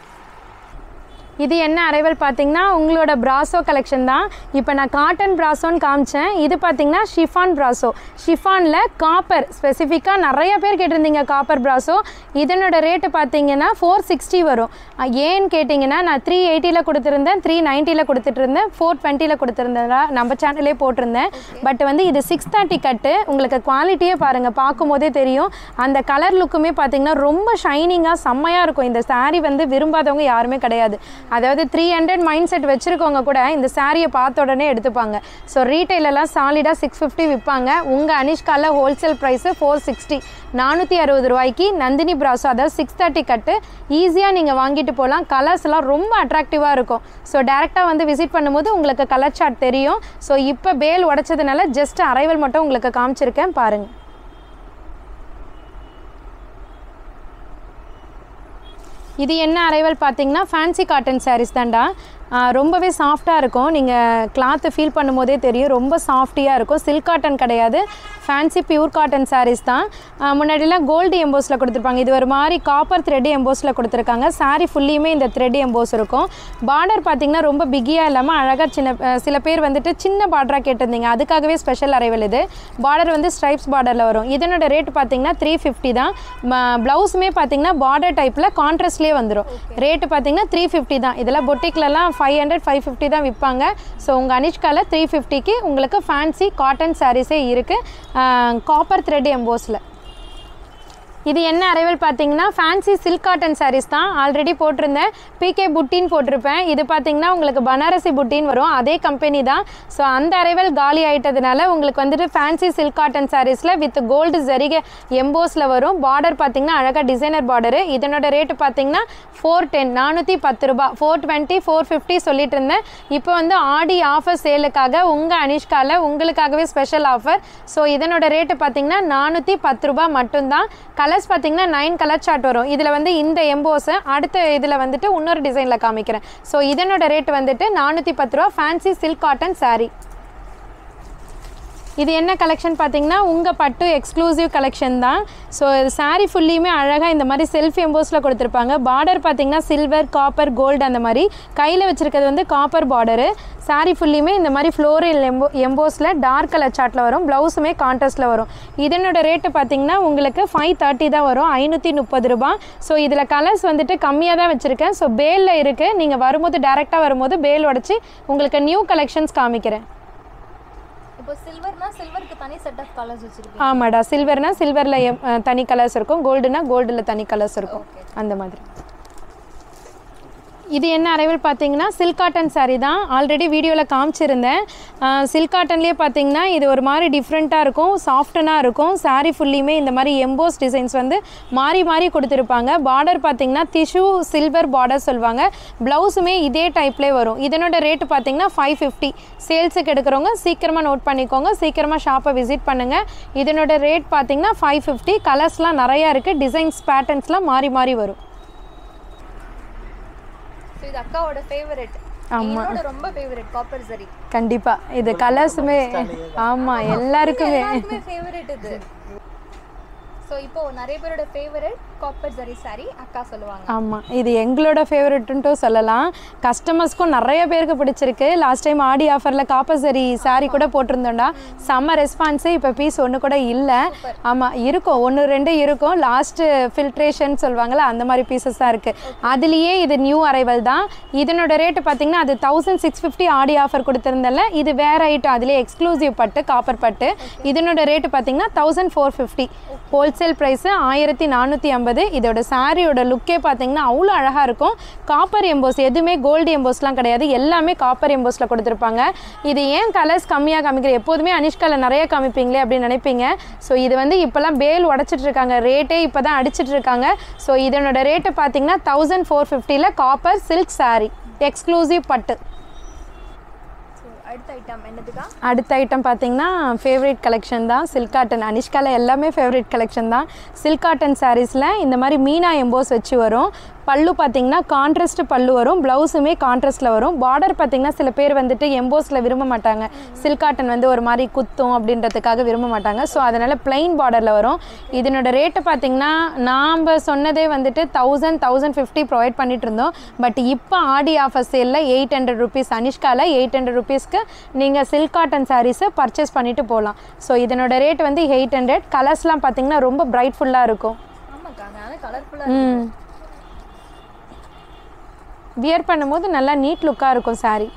இது என்ன அரைவல் பார்த்தீங்கன்னா உங்களோட பிராசோ கலெக்ஷன் தான் இப்போ நான் காட்டன் பிராசோன்னு காமிச்சேன் இது பார்த்தீங்கன்னா ஷிஃபான் பிராசோ ஷிஃபானில் காப்பர் ஸ்பெசிஃபிக்காக நிறைய பேர் கேட்டிருந்தீங்க காப்பர் பிராசோ இதனோட ரேட்டு பார்த்தீங்கன்னா ஃபோர் சிக்ஸ்டி வரும் அஹ் ஏன்னு கேட்டிங்கன்னா நான் த்ரீ எயிட்டியில் கொடுத்துருந்தேன் த்ரீ நைன்ட்டியில் கொடுத்துட்டு இருந்தேன் ஃபோர் டுவெண்ட்டியில் கொடுத்துருந்தேன் நம்ம சேனலே போட்டிருந்தேன் பட் வந்து இது சிக்ஸ் தேர்ட்டி கட்டு உங்களுக்கு குவாலிட்டியே பாருங்கள் பார்க்கும்போதே தெரியும் அந்த கலர் லுக்குமே பார்த்தீங்கன்னா ரொம்ப ஷைனிங்காக செம்மையாக இருக்கும் இந்த saree வந்து விரும்பாதவங்க யாருமே கிடையாது அதாவது த்ரீ ஹண்ட்ரட் மைண்ட் செட் வச்சுருக்கவங்க கூட இந்த சாரியை பார்த்த உடனே எடுத்துப்பாங்க ஸோ ரீட்டைலெல்லாம் சாலிடாக சிக்ஸ் ஃபிஃப்டி விற்பாங்க உங்கள் அனிஷ்கால ஹோல்சேல் ப்ரைஸு ஃபோர் சிக்ஸ்டி நானூற்றி அறுபது ரூபாய்க்கு நந்தினி பிராசோ அதாவது சிக்ஸ் தேர்ட்டி கட்டு ஈஸியாக நீங்கள் வாங்கிட்டு போகலாம் கலர்ஸ் எல்லாம் ரொம்ப அட்ராக்டிவாக இருக்கும் ஸோ டேரெக்டாக வந்து விசிட் பண்ணும்போது உங்களுக்கு கலர் சார்ட் தெரியும் ஸோ இப்போ பேல் உடைச்சதுனால ஜஸ்ட் அரைவல் மட்டும் உங்களுக்கு காமிச்சிருக்கேன் பாருங்கள் இது என்ன அரைவல் பார்த்தீங்கன்னா ஃபேன்சி காட்டன் சாரீஸ் தான்டா ஆ, ரொம்பவே சாஃப்டாக இருக்கும் நீங்கள் கிளாத்து ஃபீல் பண்ணும்போதே தெரியும் ரொம்ப சாஃப்டியாக இருக்கும் சில்க் காட்டன் கிடையாது ஃபேன்சி பியூர் காட்டன் சாரீஸ் தான் ஆ, முன்னாடிலாம் கோல்டு எம்போஸில் கொடுத்துருப்பாங்க இது ஒரு மாதிரி காப்பர் த்ரெட் எம்போஸில் கொடுத்துருக்காங்க saree ஃபுல்லியுமே இந்த த்ரெட் எம்போஸ் இருக்கும் பார்டர் பார்த்தீங்கன்னா ரொம்ப பிகியாக இல்லாமல் அழகாக சின்ன ஆ, சில பேர் வந்துட்டு சின்ன பார்டராக கேட்டிருந்தீங்க அதுக்காகவே ஸ்பெஷல் அரைவல் இது பார்டர் வந்து ஸ்ட்ரைப்ஸ் பார்டரில் வரும் இதனோட ரேட் பார்த்தீங்கன்னா த்ரீ ஃபிஃப்டி தான் ப்ளவுஸுமே பார்த்தீங்கன்னா பார்டர் டைப்பில் கான்ட்ராஸ்ட்லேயே வந்துடும் ரேட்டு பார்த்தீங்கன்னா த்ரீ ஃபிஃப்டி தான் இதெல்லாம் பொட்டிக்லலாம் ஃபைவ் ஹண்ட்ரட் ஃபைவ் ஃபிஃப்டி தான் விற்பாங்க ஸோ உங்கள் அனிஷ்கால த்ரீ ஃபிஃப்டிக்கு உங்களுக்கு ஃபேன்சி காட்டன் சாரீஸே இருக்குது காப்பர் த்ரெட் எம்போஸில் இது என்ன அரைவல் பார்த்தீங்கன்னா ஃபேன்சி சில்க் காட்டன் சாரீஸ் தான் ஆல்ரெடி போட்டிருந்தேன் பிகே புட்டின்னு போட்டிருப்பேன் இது பார்த்தீங்கன்னா உங்களுக்கு பனாரசி புட்டின்னு வரும் அதே கம்பெனி தான் ஸோ அந்த அரைவல் காலி ஆயிட்டதுனால உங்களுக்கு வந்துட்டு ஃபேன்சி சில்க் காட்டன் சாரீஸில் வித் கோல்டு ஜரிகை எம்போஸில் வரும் பார்டர் பார்த்தீங்கன்னா அழகாக டிசைனர் பார்டரு இதனோட ரேட்டு பார்த்தீங்கன்னா ஃபோர் டென் நானூற்றி பத்து ரூபா ஃபோர் டுவெண்ட்டி ஃபோர் ஃபிஃப்டி சொல்லிட்டு இருந்தேன் இப்போ வந்து ஆடி ஆஃபர் சேலுக்காக உங்கள் அனிஷ்கால உங்களுக்காகவே ஸ்பெஷல் ஆஃபர் ஸோ இதனோட ரேட்டு பார்த்தீங்கன்னா நானூற்றி பத்து ரூபா மட்டும்தான் கலர்ஸ் பார்த்தீங்கன்னா நைன் கலர் சார்ட் வரும் இதில் வந்து இந்த எம்போஸை அடுத்த இதில் வந்துட்டு இன்னொரு டிசைனில் காமிக்கிறேன் ஸோ இதனோட ரேட் வந்துட்டு நானூற்றி பத்து ரூபா ஃபேன்சி சில்க் காட்டன் saree இது என்ன கலெக்ஷன் பார்த்தீங்கன்னா உங்கள் பட்டு எக்ஸ்க்ளூசிவ் கலெக்ஷன் தான் ஸோ இது saree ஃபுல்லியுமே அழகாக இந்த மாதிரி செல்ஃப் எம்போஸில் கொடுத்துருப்பாங்க பார்டர் பார்த்தீங்கன்னா சில்வர் காப்பர் கோல்டு அந்த மாதிரி கையில் வச்சுருக்கிறது வந்து காப்பர் பார்டரு saree ஃபுல்லியுமே இந்த மாதிரி ஃப்ளோரல் எம்போ எம்போஸில் டார்க் கலர் சார்ட்டில் வரும் ப்ளவுஸுமே கான்ட்ராஸ்ட்டில் வரும் இதனோட ரேட்டு பார்த்தீங்கன்னா உங்களுக்கு ஃபைவ் தேர்ட்டி தான் வரும் ஐநூற்றி முப்பது ரூபா ஸோ இதில் கலர்ஸ் வந்துட்டு கம்மியாக தான் வச்சுருக்கேன் ஸோ பேலில் இருக்குது நீங்கள் வரும்போது டேரெக்டாக வரும்போது பேல் உடச்சி உங்களுக்கு நியூ கலெக்ஷன்ஸ் காமிக்கிறேன் இப்போ சில்வர்னா சில்வருக்கு தனி செட் ஆஃப் கலர்ஸ் வச்சிருக்கீங்க ஆமாடா சில்வர்னா சில்வரில் தனி கலர்ஸ் இருக்கும் கோல்டுனா கோல்டில் தனி கலர்ஸ் இருக்கும் அந்த மாதிரி இது என்ன அரைவல் பார்த்தீங்கன்னா சில்க் காட்டன் saree தான் ஆல்ரெடி வீடியோவில் காமிச்சிருந்தேன் சில்க் காட்டன்லேயே பார்த்தீங்கன்னா இது ஒரு மாதிரி டிஃப்ரெண்ட்டாக இருக்கும் சாஃப்டனாக இருக்கும் saree ஃபுல்லியுமே இந்த மாதிரி எம்போஸ் டிசைன்ஸ் வந்து மாறி மாறி கொடுத்துருப்பாங்க பார்டர் பார்த்தீங்கன்னா டிஷ்யூ சில்வர் பார்டர் சொல்லுவாங்க ப்ளவுஸுமே இதே டைப்லேயே வரும் இதனோட ரேட்டு பார்த்தீங்கன்னா ஃபைவ் ஃபிஃப்டி சேல்ஸுக்கு எடுக்கிறவங்க சீக்கிரமாக நோட் பண்ணிக்கோங்க சீக்கிரமாக ஷாப்பை விசிட் பண்ணுங்கள் இதனோட ரேட் பார்த்தீங்கன்னா ஃபைவ் ஃபிஃப்டி கலர்ஸ்லாம் நிறையா இருக்குது டிசைன்ஸ் பேட்டர்ன்ஸ்லாம் மாறி மாறி வரும் ஸோ இது அக்காவோட ஃபேவரட் ஆமா. என்னோட ரொம்ப ஃபேவரட் காப்பர் சரி கண்டிப்பாக இது கலர்ஸுமே ஆமாம் எல்லாருக்குமே எல்லாருக்குமே ஃபேவரட் இது ஸோ இப்போ நிறைய பேரோட ஃபேவரட் காப்பர் ஜரி saree அக்கா சொல்லுவாங்க ஆமாம் இது எங்களோட ஃபேவரட்ன்ட்டும் சொல்லலாம் கஸ்டமர்ஸ்க்கும் நிறைய பேருக்கு பிடிச்சிருக்கு லாஸ்ட் டைம் ஆடி ஆஃபரில் காப்பசரி saree கூட போட்டிருந்தோம்டா செம்ம ரெஸ்பான்ஸு இப்போ பீஸ் ஒன்று கூட இல்லை ஆமாம் இருக்கும் ஒன்று ரெண்டு இருக்கும் லாஸ்ட்டு ஃபில்ட்ரேஷன் சொல்லுவாங்கள்ல அந்த மாதிரி பீசஸ் தான் இருக்குது அதுலேயே இது நியூ அரைவல் தான் இதனோட ரேட்டு பார்த்தீங்கன்னா அது thousand six fifty Aadi offer கொடுத்துருந்தல இது வேற ஐட்டம் அதுலேயே எக்ஸ்க்ளூசிவ் பட்டு காப்பர் பட்டு இதனோட ரேட்டு பார்த்தீங்கன்னா thousand four fifty wholesale price ஆயிரத்தி நானூற்றி ஐம்பது இதோட சாரியோட லுக்கே பார்த்தீங்கன்னா அவ்வளோ அழகாக இருக்கும் காப்பர் எம்போஸ் எதுவுமே கோல்டு எம்போஸ்லாம் கிடையாது எல்லாமே காப்பர் எம்போஸில் கொடுத்துருப்பாங்க இது ஏன் கலர்ஸ் கம்மியாக காமிக்கிற எப்போதுமே அனிஷ்காவில் நிறைய காமிப்பீங்களே அப்படின்னு நினைப்பீங்க ஸோ இது வந்து இப்போல்லாம் பேல் உடச்சிட்டு இருக்காங்க ரேட்டே இப்போ தான் அடிச்சிட்டு இருக்காங்க ஸோ இதனோட ரேட்டு பார்த்தீங்கன்னா தௌசண்ட் ஃபோர் ஃபிஃப்டியில் காப்பர் சில்க் saree எக்ஸ்க்ளூசிவ் பட்டு ஸோ அடுத்த ஐட்டம் என்னதுக்கா அடுத்த ஐட்டம் பார்த்தீங்கன்னா ஃபேவரட் கலெக்ஷன் தான் சில்க் காட்டன் அனிஷ்கால எல்லாமே ஃபேவரட் கலெக்ஷன் தான் சில்க் காட்டன் சாரீஸில் இந்த மாதிரி மீனா எம்போஸ் வச்சு வரும் பல்லு பார்த்தீங்கன்னா கான்ட்ராஸ்ட் பல்லு வரும் ப்ளவுஸுமே கான்ட்ராஸ்ட்டில் வரும் பார்டர் பார்த்தீங்கன்னா சில பேர் வந்துட்டு எம்போஸில் விரும்ப மாட்டாங்க சில்க் காட்டன் வந்து ஒரு மாதிரி குத்தும் அப்படின்றதுக்காக விரும்ப மாட்டாங்க ஸோ அதனால் plain பார்டரில் வரும் இதனோட ரேட்டு பார்த்தீங்கன்னா நாம் சொன்னதே வந்துட்டு தௌசண்ட் தௌசண்ட் ஃபிஃப்டி ப்ரொவைட் பண்ணிட்டு இருந்தோம் பட் இப்போ ஆடி ஆஃபர் சேலில் எயிட் ஹண்ட்ரட் ருபீஸ் அனிஷ்காவில் எயிட் ஹண்ட்ரட் ருபீஸ்க்கு நீங்கள் சில்க் காட்டன் சாரீஸை பர்ச்சேஸ் பண்ணிட்டு போகலாம் ஸோ இதனோட ரேட் வந்து எயிட் ஹண்ட்ரட் கலர்ஸ்லாம் பார்த்தீங்கன்னா ரொம்ப பிரைட்ஃபுல்லாக இருக்கும் ஆமாக்கா அதனால கலர்ஃபுல்லாக ம் வியர் பண்ணும்போது நல்லா நீட் லுக்காக இருக்கும் saree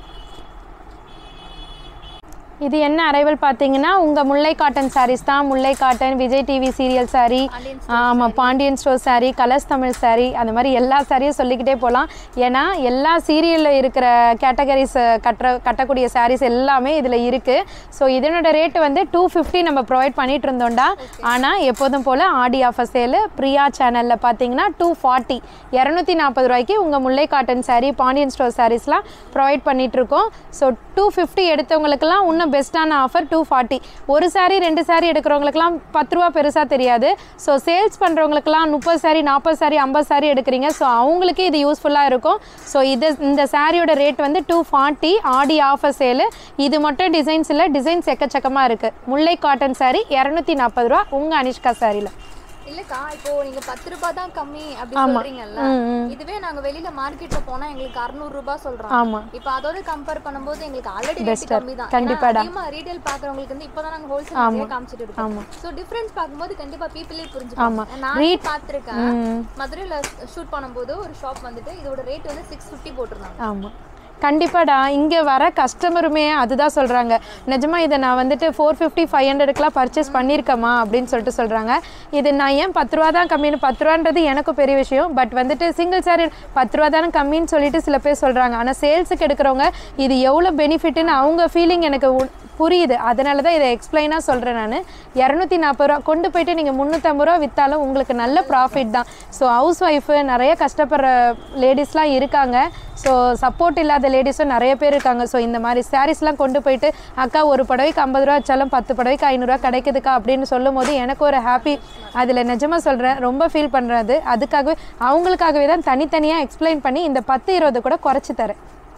இது என்ன அரைவல் பார்த்தீங்கன்னா உங்கள் முல்லை காட்டன் சாரீஸ் தான் Mullai cotton Vijay TV serial saree Pandian ஆமாம் Pandian store saree Colors Tamil saree அந்த மாதிரி எல்லா சாரியும் சொல்லிக்கிட்டே போகலாம் ஏன்னா எல்லா சீரியலில் இருக்கிற கேட்டகரிஸ் கட்டுற கட்டக்கூடிய sarees எல்லாமே இதில் இருக்குது ஸோ இதனோட ரேட்டு வந்து டூ ஃபிஃப்டி நம்ம ப்ரொவைட் பண்ணிட்டு இருந்தோம்டா ஆனால் எப்போதும் போல் ஆடி ஆஃபர் சேலு பிரியா சேனலில் பார்த்தீங்கன்னா டூ ஃபார்ட்டி இரநூத்தி நாற்பது ரூபாய்க்கு உங்கள் Mullai cotton saree Pandian store சாரீஸ்லாம் ப்ரொவைட் பண்ணிகிட்ருக்கோம் ஸோ டூ ஃபிஃப்டி எடுத்தவங்களுக்கெல்லாம் இன்னும் பெஸ்ட்டான ஆஃபர் டூ ஃபார்ட்டி ஒரு saree ரெண்டு saree எடுக்கிறவங்களுக்குலாம் பத்து ரூபா பெருசாக தெரியாது ஸோ சேல்ஸ் பண்ணுறவங்களுக்குலாம் முப்பது saree நாற்பது saree ஐம்பது saree எடுக்கிறீங்க ஸோ அவங்களுக்கு இது யூஸ்ஃபுல்லாக இருக்கும் ஸோ இது இந்த சாரியோட ரேட் வந்து two forty Aadi offer sale இது மட்டும் டிசைன்ஸ் இல்லை டிசைன்ஸ் எக்கச்சக்கமாக இருக்குது முல்லை காட்டன் saree இரநூத்தி நாற்பது ரூபா உங்கள் அனிஷ்கா சாரியில் இல்லக்கா இப்போ நீங்க பத்து ரூபாய் தான் கம்மி அப்படி சொல்றீங்கல்ல இதுவே நாங்க வெளியில மார்க்கெட்ல போனா எங்களுக்கு அறுநூறு ரூபாய் சொல்றோம் ஆமாம் இப்போ அதோட கம்பேர் பண்ணும்போது எங்களுக்கு ஆல்ரெடி ரேட் கம்மி தான் கண்டிப்பாடா. அதிகமா ரீட்டைல் பாக்குறவங்களுக்கு வந்து இப்பதான் நாங்க ஹோல்சேல் நிறைய காமிச்சிட்டு இருக்கோம் சோ டிஃபரன்ஸ் பாக்கும்போது கண்டிப்பா பீப்பிளே புரிஞ்சுப்பாங்க நான் பாத்திருக்கேன் மதுரையில ஷூட் பண்ணும்போது ஒரு ஷாப் வந்துட்டு இதோட ரேட் வந்து சிக்ஸ் ஃபிஃப்டி போட்டிருந்தாங்க ஆமாம் கண்டிப்பாடா இங்கே வர கஸ்டமருமே அதுதான் சொல்கிறாங்க நிஜமா இதை நான் வந்துட்டு ஃபோர் ஃபிஃப்டி ஃபைவ் ஹண்ட்ரடுக்குலாம் பர்ச்சேஸ் பண்ணியிருக்கேம்மா அப்படின்னு சொல்லிட்டு சொல்கிறாங்க இது நான் ஏன் பத்து ரூபா தான் கம்மின்னு பத்து ரூபான்றது எனக்கும் பெரிய விஷயம் பட் வந்துட்டு சிங்கிள் சாரி பத்து ரூபா தானே கம்மின்னு சொல்லிட்டு சில பேர் சொல்கிறாங்க ஆனால் சேல்ஸுக்கு எடுக்கிறவங்க இது எவ்வளோ பெனிஃபிட்னு அவங்க ஃபீலிங் எனக்கு உ- புரியுது அதனால தான் இதை எக்ஸ்பிளைனாக சொல்கிறேன் நான் இரநூத்தி நாற்பது ரூபா கொண்டு போயிட்டு நீங்கள் முந்நூற்றம்பது ரூபா விற்றாலும் உங்களுக்கு நல்ல ப்ராஃபிட் தான் ஸோ ஹவுஸ் ஒய்ஃபு நிறைய கஷ்டப்படுற லேடிஸ்லாம் இருக்காங்க ஸோ சப்போர்ட் இல்லாத லேடிஸும் நிறைய பேர் இருக்காங்க ஸோ இந்த மாதிரி சாரீஸ்லாம் கொண்டு போயிட்டு அக்கா ஒரு புடவைக்கு ஐம்பது ரூபா வச்சாலும் பத்து புடவைக்கு ஐநூறுரூவா கிடைக்குதுக்கா அப்படின்னு சொல்லும் போது எனக்கு ஒரு ஹாப்பி அதில் நிஜமாக சொல்கிறேன் ரொம்ப ஃபீல் பண்ணுறது அதுக்காகவே அவங்களுக்காகவே தான் தனித்தனியாக எக்ஸ்பிளைன் பண்ணி இந்த பத்து இருபது கூட குறைச்சி தரேன்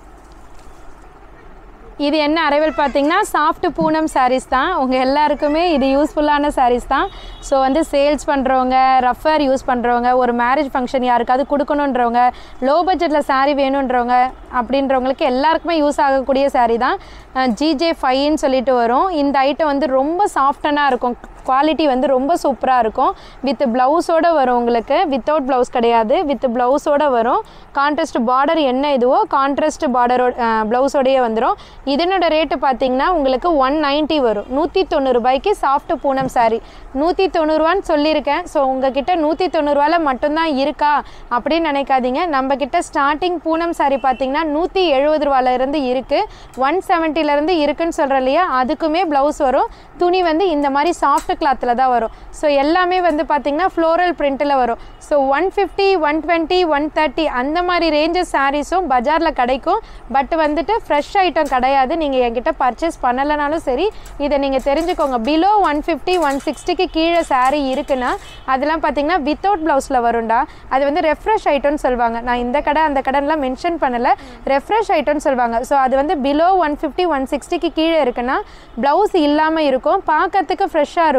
இது என்ன அரைவல் பார்த்தீங்கன்னா சாஃப்ட் பூனம் சாரீஸ் தான் உங்கள் எல்லாருக்குமே இது யூஸ்ஃபுல்லான சாரீஸ் தான் ஸோ வந்து சேல்ஸ் பண்ணுறவங்க ரஃபர் யூஸ் பண்ணுறவங்க ஒரு மேரேஜ் ஃபங்க்ஷன் யாருக்காவது கொடுக்கணுன்றவங்க லோ பட்ஜெட்டில் saree வேணுன்றவங்க அப்படின்றவங்களுக்கு எல்லாருக்குமே யூஸ் ஆகக்கூடிய saree தான் ஜிஜே ஃபைன்னு சொல்லிட்டு வரும் இந்த ஐட்டம் வந்து ரொம்ப சாஃப்டனாக இருக்கும் குவாலிட்டி வந்து ரொம்ப சூப்பராக இருக்கும் வித் ப்ளவுஸோடு வரும் உங்களுக்கு வித்தவுட் ப்ளவுஸ் கிடையாது வித் ப்ளவுஸோடு வரும் கான்ட்ராஸ்ட் பார்டர் என்ன இதுவோ கான்ட்ராஸ்ட் பார்டரோட ப்ளவுஸோடையே வந்துடும் இதனோட ரேட்டு பார்த்தீங்கன்னா உங்களுக்கு ஒன் நைன்ட்டி வரும் நூற்றி தொண்ணூறு ரூபாய்க்கு சாஃப்ட் பூனம் saree நூற்றி தொண்ணூறுவான்னு சொல்லியிருக்கேன் ஸோ உங்ககிட்ட நூற்றி தொண்ணூறுவாவில் மட்டும்தான் இருக்கா அப்படின்னு நினைக்காதீங்க நம்ம கிட்ட ஸ்டார்டிங் பூனம் saree பார்த்தீங்கன்னா நூற்றி எழுபது ரூபாயிலேருந்து இருக்குது ஒன் செவன்ட்டிலேருந்து இருக்குன்னு சொல்கிறேன் இல்லையா அதுக்குமே ப்ளவுஸ் வரும் துணி வந்து இந்த மாதிரி சாஃப்ட் கிளாத்தில் தான் வரும் ஸோ எல்லாமே வந்து பார்த்தீங்கன்னா ஃப்ளோரல் பிரிண்ட்டில் வரும் so one fifty one twenty one thirty அந்த மாதிரி ரேஞ்சஸ் சாரீஸும் பஜாரில் கிடைக்கும் பட் வந்துட்டு ஃப்ரெஷ் ஐட்டம் கிடையாது நீங்கள் என்கிட்ட பர்ச்சேஸ் பண்ணலைனாலும் சரி இதை நீங்கள் தெரிஞ்சுக்கோங்க பிலோ ஒன் ஃபிஃப்டி ஒன் சிக்ஸ்டிக்கு கீழே saree இருக்குன்னா அதெல்லாம் பார்த்தீங்கன்னா வித்தவுட் ப்ளவுஸில் வரும்டா அது வந்து ரெஃப்ரெஷ் ஐட்டம்னு சொல்லுவாங்க நான் இந்த கடை அந்த கடைலாம் மென்ஷன் பண்ணலை ரெஃப்ரெஷ் ஐட்டம்னு சொல்லுவாங்க ஸோ அது வந்து பிலோ ஒன் ஃபிஃப்டி ஒன் சிக்ஸ்டிக்கு கீழே இருக்குன்னா ப்ளவுஸ் இல்லாமல் இருக்கும் பார்க்கறதுக்கு ஃப்ரெஷ்ஷாக இருக்கும்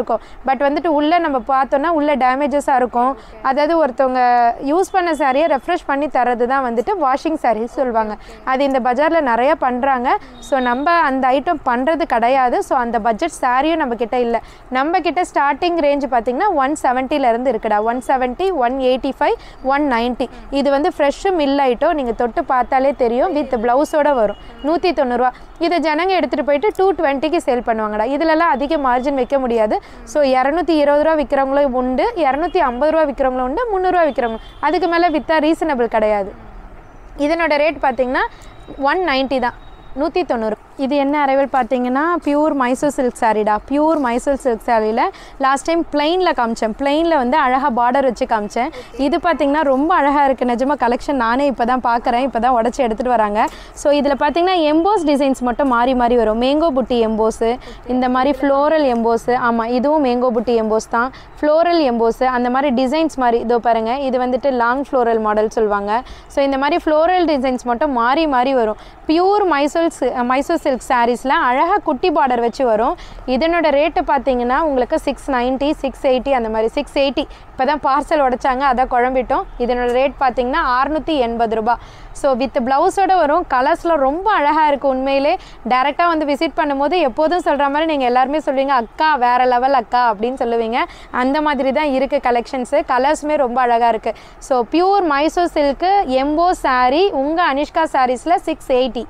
இருக்கும் பட் வந்துட்டு உள்ளே நம்ம பார்த்தோன்னா உள்ளே டேமேஜஸாக இருக்கும் அதாவது ஒருத்தவங்க யூஸ் பண்ண சாரியை ரெஃப்ரெஷ் பண்ணி தரது தான் வந்துட்டு வாஷிங் சாரீஸ் சொல்லுவாங்க அது இந்த பஜாரில் நிறைய பண்ணுறாங்க ஸோ நம்ம அந்த ஐட்டம் பண்ணுறது கிடையாது ஸோ அந்த பட்ஜெட் சாரியும் நம்ம கிட்ட இல்லை நம்ம கிட்ட ஸ்டார்டிங் ரேஞ்ச் பார்த்தீங்கன்னா ஒன் செவன்ட்டிலேருந்து இருக்குடா one seventy one eighty five one ninety இது வந்து ஃப்ரெஷ்ஷு மில் ஐட்டம் நீங்கள் தொட்டு பார்த்தாலே தெரியும் வித் ப்ளவுஸோட வரும் நூற்றி தொண்ணூறுரூவா இதை ஜனங்க எடுத்துகிட்டு போயிட்டு டூ டுவெண்ட்டிக்கு சேல் பண்ணுவாங்கடா இதுலலாம் அதிக மார்ஜின் வைக்க முடியாது ஸோ இரநூத்தி இருபது ரூபா விற்கிறவங்களும் உண்டு இரநூத்தி ஐம்பது ரூபா விற்கிறவங்களும் உண்டு முந்நூறுரூவா விற்கிறவங்க அதுக்கு மேலே விற்றா ரீசனபிள் கிடையாது இதனோட ரேட் பார்த்தீங்கன்னா ஒன் நைன்ட்டி தான் நூற்றி தொண்ணூறு இது என்ன அரைவல் பார்த்தீங்கன்னா பியூர் மைசூர் சில்க் சாரீடா பியூர் மைசூர் சில்க் சாரியில் லாஸ்ட் டைம் பிளெயினில் காமிச்சேன் பிளெயினில் வந்து அழகாக பார்டர் வச்சு காமிச்சேன் இது பார்த்தீங்கன்னா ரொம்ப அழகாக இருக்குது நிஜமாக கலெக்ஷன் நானே இப்போ தான் பார்க்குறேன் இப்போ தான் உடச்சி எடுத்துகிட்டு வராங்க ஸோ இதில் பார்த்தீங்கன்னா எம்போஸ் டிசைன்ஸ் மட்டும் மாறி மாறி வரும் மேங்கோ புட்டி எம்போஸு இந்த மாதிரி ஃப்ளோரல் எம்போஸு ஆமாம் இதுவும் மேங்கோ புட்டி எம்போஸ் தான் ஃப்ளோரல் எம்போஸு அந்த மாதிரி டிசைன்ஸ் மாதிரி இதோ பாருங்கள் இது வந்துட்டு லாங் ஃப்ளோரல் மாடல் சொல்லுவாங்க ஸோ இந்த மாதிரி ஃப்ளோரல் டிசைன்ஸ் மட்டும் மாறி மாறி வரும் பியூர் மைசூர் மைசூர் சில்க் சாரீஸில் அழகாக குட்டி பார்டர் வச்சு வரும் இதனோட ரேட்டு பார்த்தீங்கன்னா உங்களுக்கு சிக்ஸ் நைன்ட்டி சிக்ஸ் எயிட்டி அந்த மாதிரி சிக்ஸ் எயிட்டி இப்போ தான் பார்சல் உடைச்சாங்க அதான் குழம்பிட்டோம் இதனோட ரேட் பார்த்தீங்கன்னா அறுநூற்றி எண்பது ரூபா ஸோ வித் ப்ளவுஸோட வரும் கலர்ஸ்லாம் ரொம்ப அழகாக இருக்குது உண்மையிலே டேரெக்டாக வந்து விசிட் பண்ணும்போது எப்போதும் சொல்கிற மாதிரி நீங்கள் எல்லாருமே சொல்லுவீங்க அக்கா வேறு லெவல் அக்கா அப்படின்னு சொல்லுவீங்க அந்த மாதிரி தான் இருக்குது கலெக்ஷன்ஸு கலர்ஸுமே ரொம்ப அழகாக இருக்குது ஸோ பியூர் மைசூர் சில்க்கு எம்போ சாரீ உங்கள் அனிஷ்கா சாரீஸில் சிக்ஸ் எயிட்டி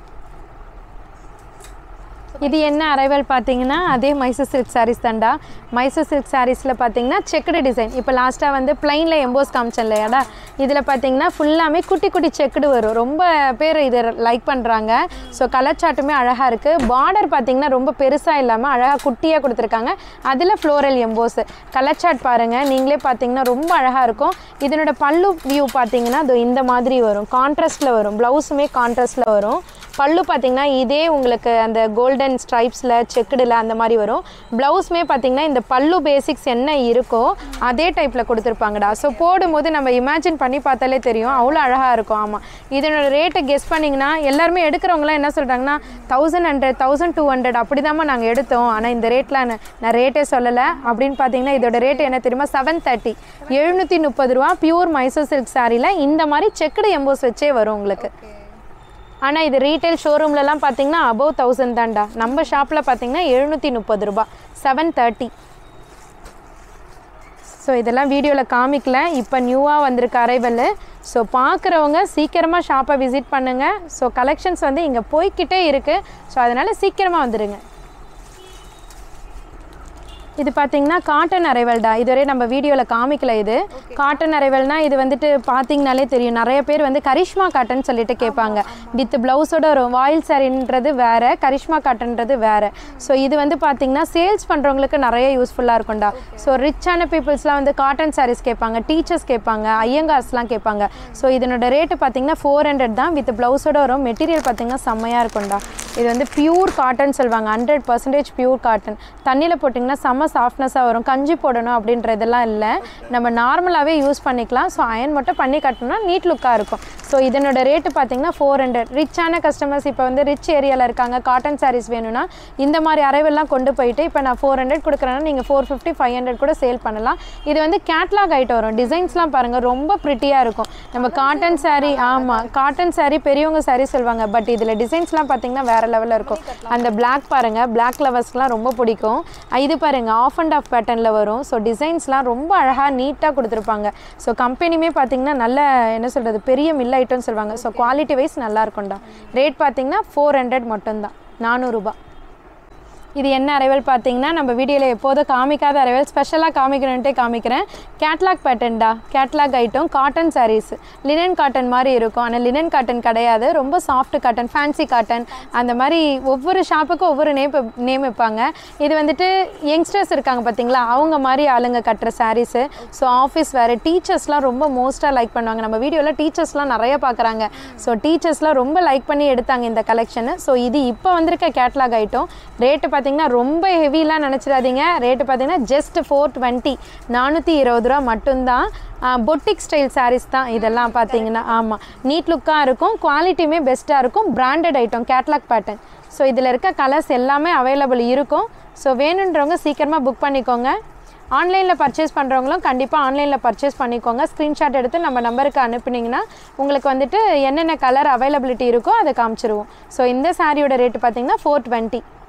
இது என்ன அரைவல் பார்த்தீங்கன்னா அதே மைசூர் சில்க் சாரீஸ் தான்டா மைசூர் சில்க் சாரீஸில் பார்த்தீங்கன்னா செக்குடு டிசைன் இப்போ லாஸ்ட்டாக வந்து பிளைனில் எம்போஸ் காமிச்சேன் இல்லையாடா இதில் பார்த்தீங்கன்னா ஃபுல்லாமே குட்டி குட்டி செக்குடு வரும் ரொம்ப பேர் இதை லைக் பண்ணுறாங்க ஸோ கலர் சார்ட்டுமே அழகாக இருக்குது பார்டர் பார்த்தீங்கன்னா ரொம்ப பெருசாக இல்லாமல் அழகாக குட்டியாக கொடுத்துருக்காங்க அதில் ஃப்ளோரல் எம்போஸ் கலர் சார்ட் பாருங்கள் நீங்களே பார்த்தீங்கன்னா ரொம்ப அழகாக இருக்கும் இதனோட பல்லு வியூ பார்த்தீங்கன்னா இதோ இந்த மாதிரி வரும் கான்ட்ராஸ்ட்டில் வரும் ப்ளவுஸுமே கான்ட்ராஸ்ட்டில் வரும் பல்லு பார்த்தீங்கன்னா இதே உங்களுக்கு அந்த கோல்டன் ஸ்ட்ரைப்ஸில் செக்குடில் அந்த மாதிரி வரும் ப்ளவுஸுமே பார்த்தீங்கன்னா இந்த பல்லு பேசிக்ஸ் என்ன இருக்கோ அதே டைப்பில் கொடுத்துருப்பாங்கடா ஸோ போடும்போது நம்ம இமேஜின் பண்ணி பார்த்தாலே தெரியும் அவ்வளோ அழகாக இருக்கும் ஆமாம் இதனோட ரேட்டை கெஸ் பண்ணிங்கன்னா எல்லாருமே எடுக்கிறவங்களாம் என்ன சொல்கிறாங்கன்னா thousand hundred thousand two hundred அப்படி நாங்கள் எடுத்தோம் ஆனால் இந்த ரேட்டில் நான் ரேட்டே சொல்லலை அப்படின்னு பார்த்தீங்கன்னா இதோட ரேட் என்ன தெரியுமா செவன் தேர்ட்டி எழுநூற்றி முப்பது ரூபா பியூர் மைசூர் சில்க் சாரியில் இந்த மாதிரி செக்குடு எம்போஸ் வச்சே வரும் உங்களுக்கு ஆனால் இது ரீட்டைல் ஷோரூம்லலாம் பார்த்தீங்கன்னா அபவ் தௌசண்ட் தான்டா நம்ம ஷாப்பில் பார்த்தீங்கன்னா எழுநூற்றி முப்பது ரூபா செவன் தேர்ட்டி ஸோ இதெல்லாம் வீடியோவில் காமிக்கல இப்போ நியூவாக வந்திருக்க அரைவல் ஸோ பார்க்குறவங்க சீக்கிரமாக ஷாப்பை விசிட் பண்ணுங்கள் ஸோ கலெக்ஷன்ஸ் வந்து இங்கே போய்க்கிட்டே இருக்குது ஸோ அதனால் சீக்கிரமாக வந்துடுங்க இது பார்த்தீங்கன்னா காட்டன் அரைவல்டா இதுவரை நம்ம வீடியோவில் காமிக்கல இது காட்டன் அரைவல்னா இது வந்துட்டு பார்த்தீங்கனாலே தெரியும் நிறைய பேர் வந்து கரிஷ்மா காட்டன் சொல்லிட்டு கேட்பாங்க வித் ப்ளவுஸோட வரும் வாயில் சாரின்றது வேறு கரிஷ்மா காட்டன்றது வேறு ஸோ இது வந்து பார்த்தீங்கன்னா சேல்ஸ் பண்ணுறவங்களுக்கு நிறைய யூஸ்ஃபுல்லாக இருக்கும்டா ஸோ ரிச்சான பீப்புள்ஸ்லாம் வந்து காட்டன் சாரீஸ் கேட்பாங்க டீச்சர்ஸ் கேட்பாங்க ஐயங்கார்ஸ்லாம் கேட்பாங்க ஸோ இதனோட ரேட்டு பார்த்தீங்கன்னா ஃபோர் ஹண்ட்ரட் தான் வித் ப்ளவுஸோட வரும் மெட்டீரியல் பார்த்தீங்கன்னா செம்மையாக இருக்கும்டா இது வந்து பியூர் காட்டன் சொல்லுவாங்க ஹண்ட்ரட் பர்சன்டேஜ் பியூர் காட்டன் தண்ணியில் போட்டிங்கன்னா செம்ம சாஃப்ட்னஸாக வரும் கஞ்சி போடணும் அப்படின்றதெல்லாம் இல்லை நம்ம நார்மலாகவே யூஸ் பண்ணிக்கலாம் ஸோ அயன் மட்டும் பண்ணி கட்டணும்னா நீட் லுக்காக இருக்கும் ஸோ இதனோட ரேட்டு பார்த்தீங்கன்னா ஃபோர் ஹண்ட்ரட் ரிச்சான கஸ்டமர்ஸ் இப்போ வந்து ரிச் ஏரியாவில் இருக்காங்க காட்டன் சாரீஸ் வேணும்னா இந்த மாதிரி அரைவெல்லாம் கொண்டு போயிட்டு இப்போ நான் ஃபோர் ஹண்ட்ரட் கொடுக்குறேன்னா நீங்கள் ஃபோர் ஃபிஃப்டி ஃபைவ் ஹண்ட்ரட் கூட சேல் பண்ணலாம் இது வந்து கேட்லாக் ஐட்டம் வரும் டிசைன்ஸ்லாம் பாருங்கள் ரொம்ப ப்ரிட்டியாக இருக்கும் நம்ம காட்டன் saree ஆமாம் காட்டன் saree பெரியவங்க saree சொல்லுவாங்க பட் இதில் டிசைன்ஸ்லாம் பார்த்தீங்கன்னா வேறு லெவலில் இருக்கும் அந்த Black பாருங்கள் Black லவர்ஸ்க்குலாம் ரொம்ப பிடிக்கும் அஹ் இது பாருங்கள் ஆஃப் அண்ட் ஆஃப் பேட்டர்னில் வரும் ஸோ டிசைன்ஸ்லாம் ரொம்ப அழகாக நீட்டாக கொடுத்துருப்பாங்க ஸோ கம்பெனியுமே பார்த்தீங்கன்னா நல்ல என்ன சொல்கிறது பெரிய மில் ஐட்டம்னு சொல்லுவாங்க ஸோ குவாலிட்டி வைஸ் நல்லா இருக்கும்டா ரேட் பார்த்தீங்கன்னா ஃபோர் ஹண்ட்ரட் மட்டும்தான் நானூறுரூபா இது என்ன அரைவல் பார்த்தீங்கன்னா நம்ம வீடியோவில் எப்போதும் காமிக்காத அரைவல் ஸ்பெஷலாக காமிக்கணுன்ட்டே காமிக்கிறேன் கேட்லாக் பேட்டர்ன்டா catalogue item cotton sarees linen cotton மாதிரி இருக்கும் ஆனால் லினன் காட்டன் கிடையாது ரொம்ப சாஃப்ட் காட்டன் ஃபேன்சி காட்டன் அந்த மாதிரி ஒவ்வொரு ஷாப்புக்கும் ஒவ்வொரு நேம் நேம் வைப்பாங்க இது வந்துட்டு யங்ஸ்டர்ஸ் இருக்காங்க பார்த்தீங்களா அவங்க மாதிரி ஆளுங்க கட்டுற சாரீஸு ஸோ ஆஃபீஸ் வேறு டீச்சர்ஸ்லாம் ரொம்ப மோஸ்ட்டாக லைக் பண்ணுவாங்க நம்ம வீடியோவில் டீச்சர்ஸ்லாம் நிறைய பார்க்குறாங்க ஸோ டீச்சர்ஸ்லாம் ரொம்ப லைக் பண்ணி எடுத்தாங்க இந்த கலெக்ஷனு ஸோ இது இப்போ வந்திருக்க கேட்லாக் ஐட்டம் ரேட்டு பார்த்தீங்கன்னா ரொம்ப ஹெவிலாம் நினச்சிடாதீங்க ரேட்டு பார்த்தீங்கன்னா ஜஸ்ட் ஃபோர் டுவெண்ட்டி நானூற்றி இருபது ரூபா மட்டும்தான் பொட்டிக் ஸ்டைல் sarees தான் இதெல்லாம் பார்த்தீங்கன்னா ஆமாம் நீட் லுக்காக இருக்கும் குவாலிட்டியுமே பெஸ்ட்டாக இருக்கும் branded item catalogue pattern so இதில் இருக்க கலர்ஸ் எல்லாமே அவைலபிள் இருக்கும் ஸோ வேணுன்றவங்க சீக்கிரமாக புக் பண்ணிக்கோங்க ஆன்லைனில் பர்ச்சேஸ் பண்ணுறவங்களும் கண்டிப்பாக ஆன்லைனில் பர்ச்சேஸ் பண்ணிக்கோங்க ஸ்க்ரீன்ஷாட் எடுத்து நம்ம நம்பருக்கு அனுப்புனீங்கன்னா உங்களுக்கு வந்துட்டு என்னென்ன கலர் அவைலபிலிட்டி இருக்கோ அதை காமிச்சிருவோம் ஸோ இந்த சாரியோட ரேட்டு பார்த்தீங்கன்னா ஃபோர் டுவெண்ட்டி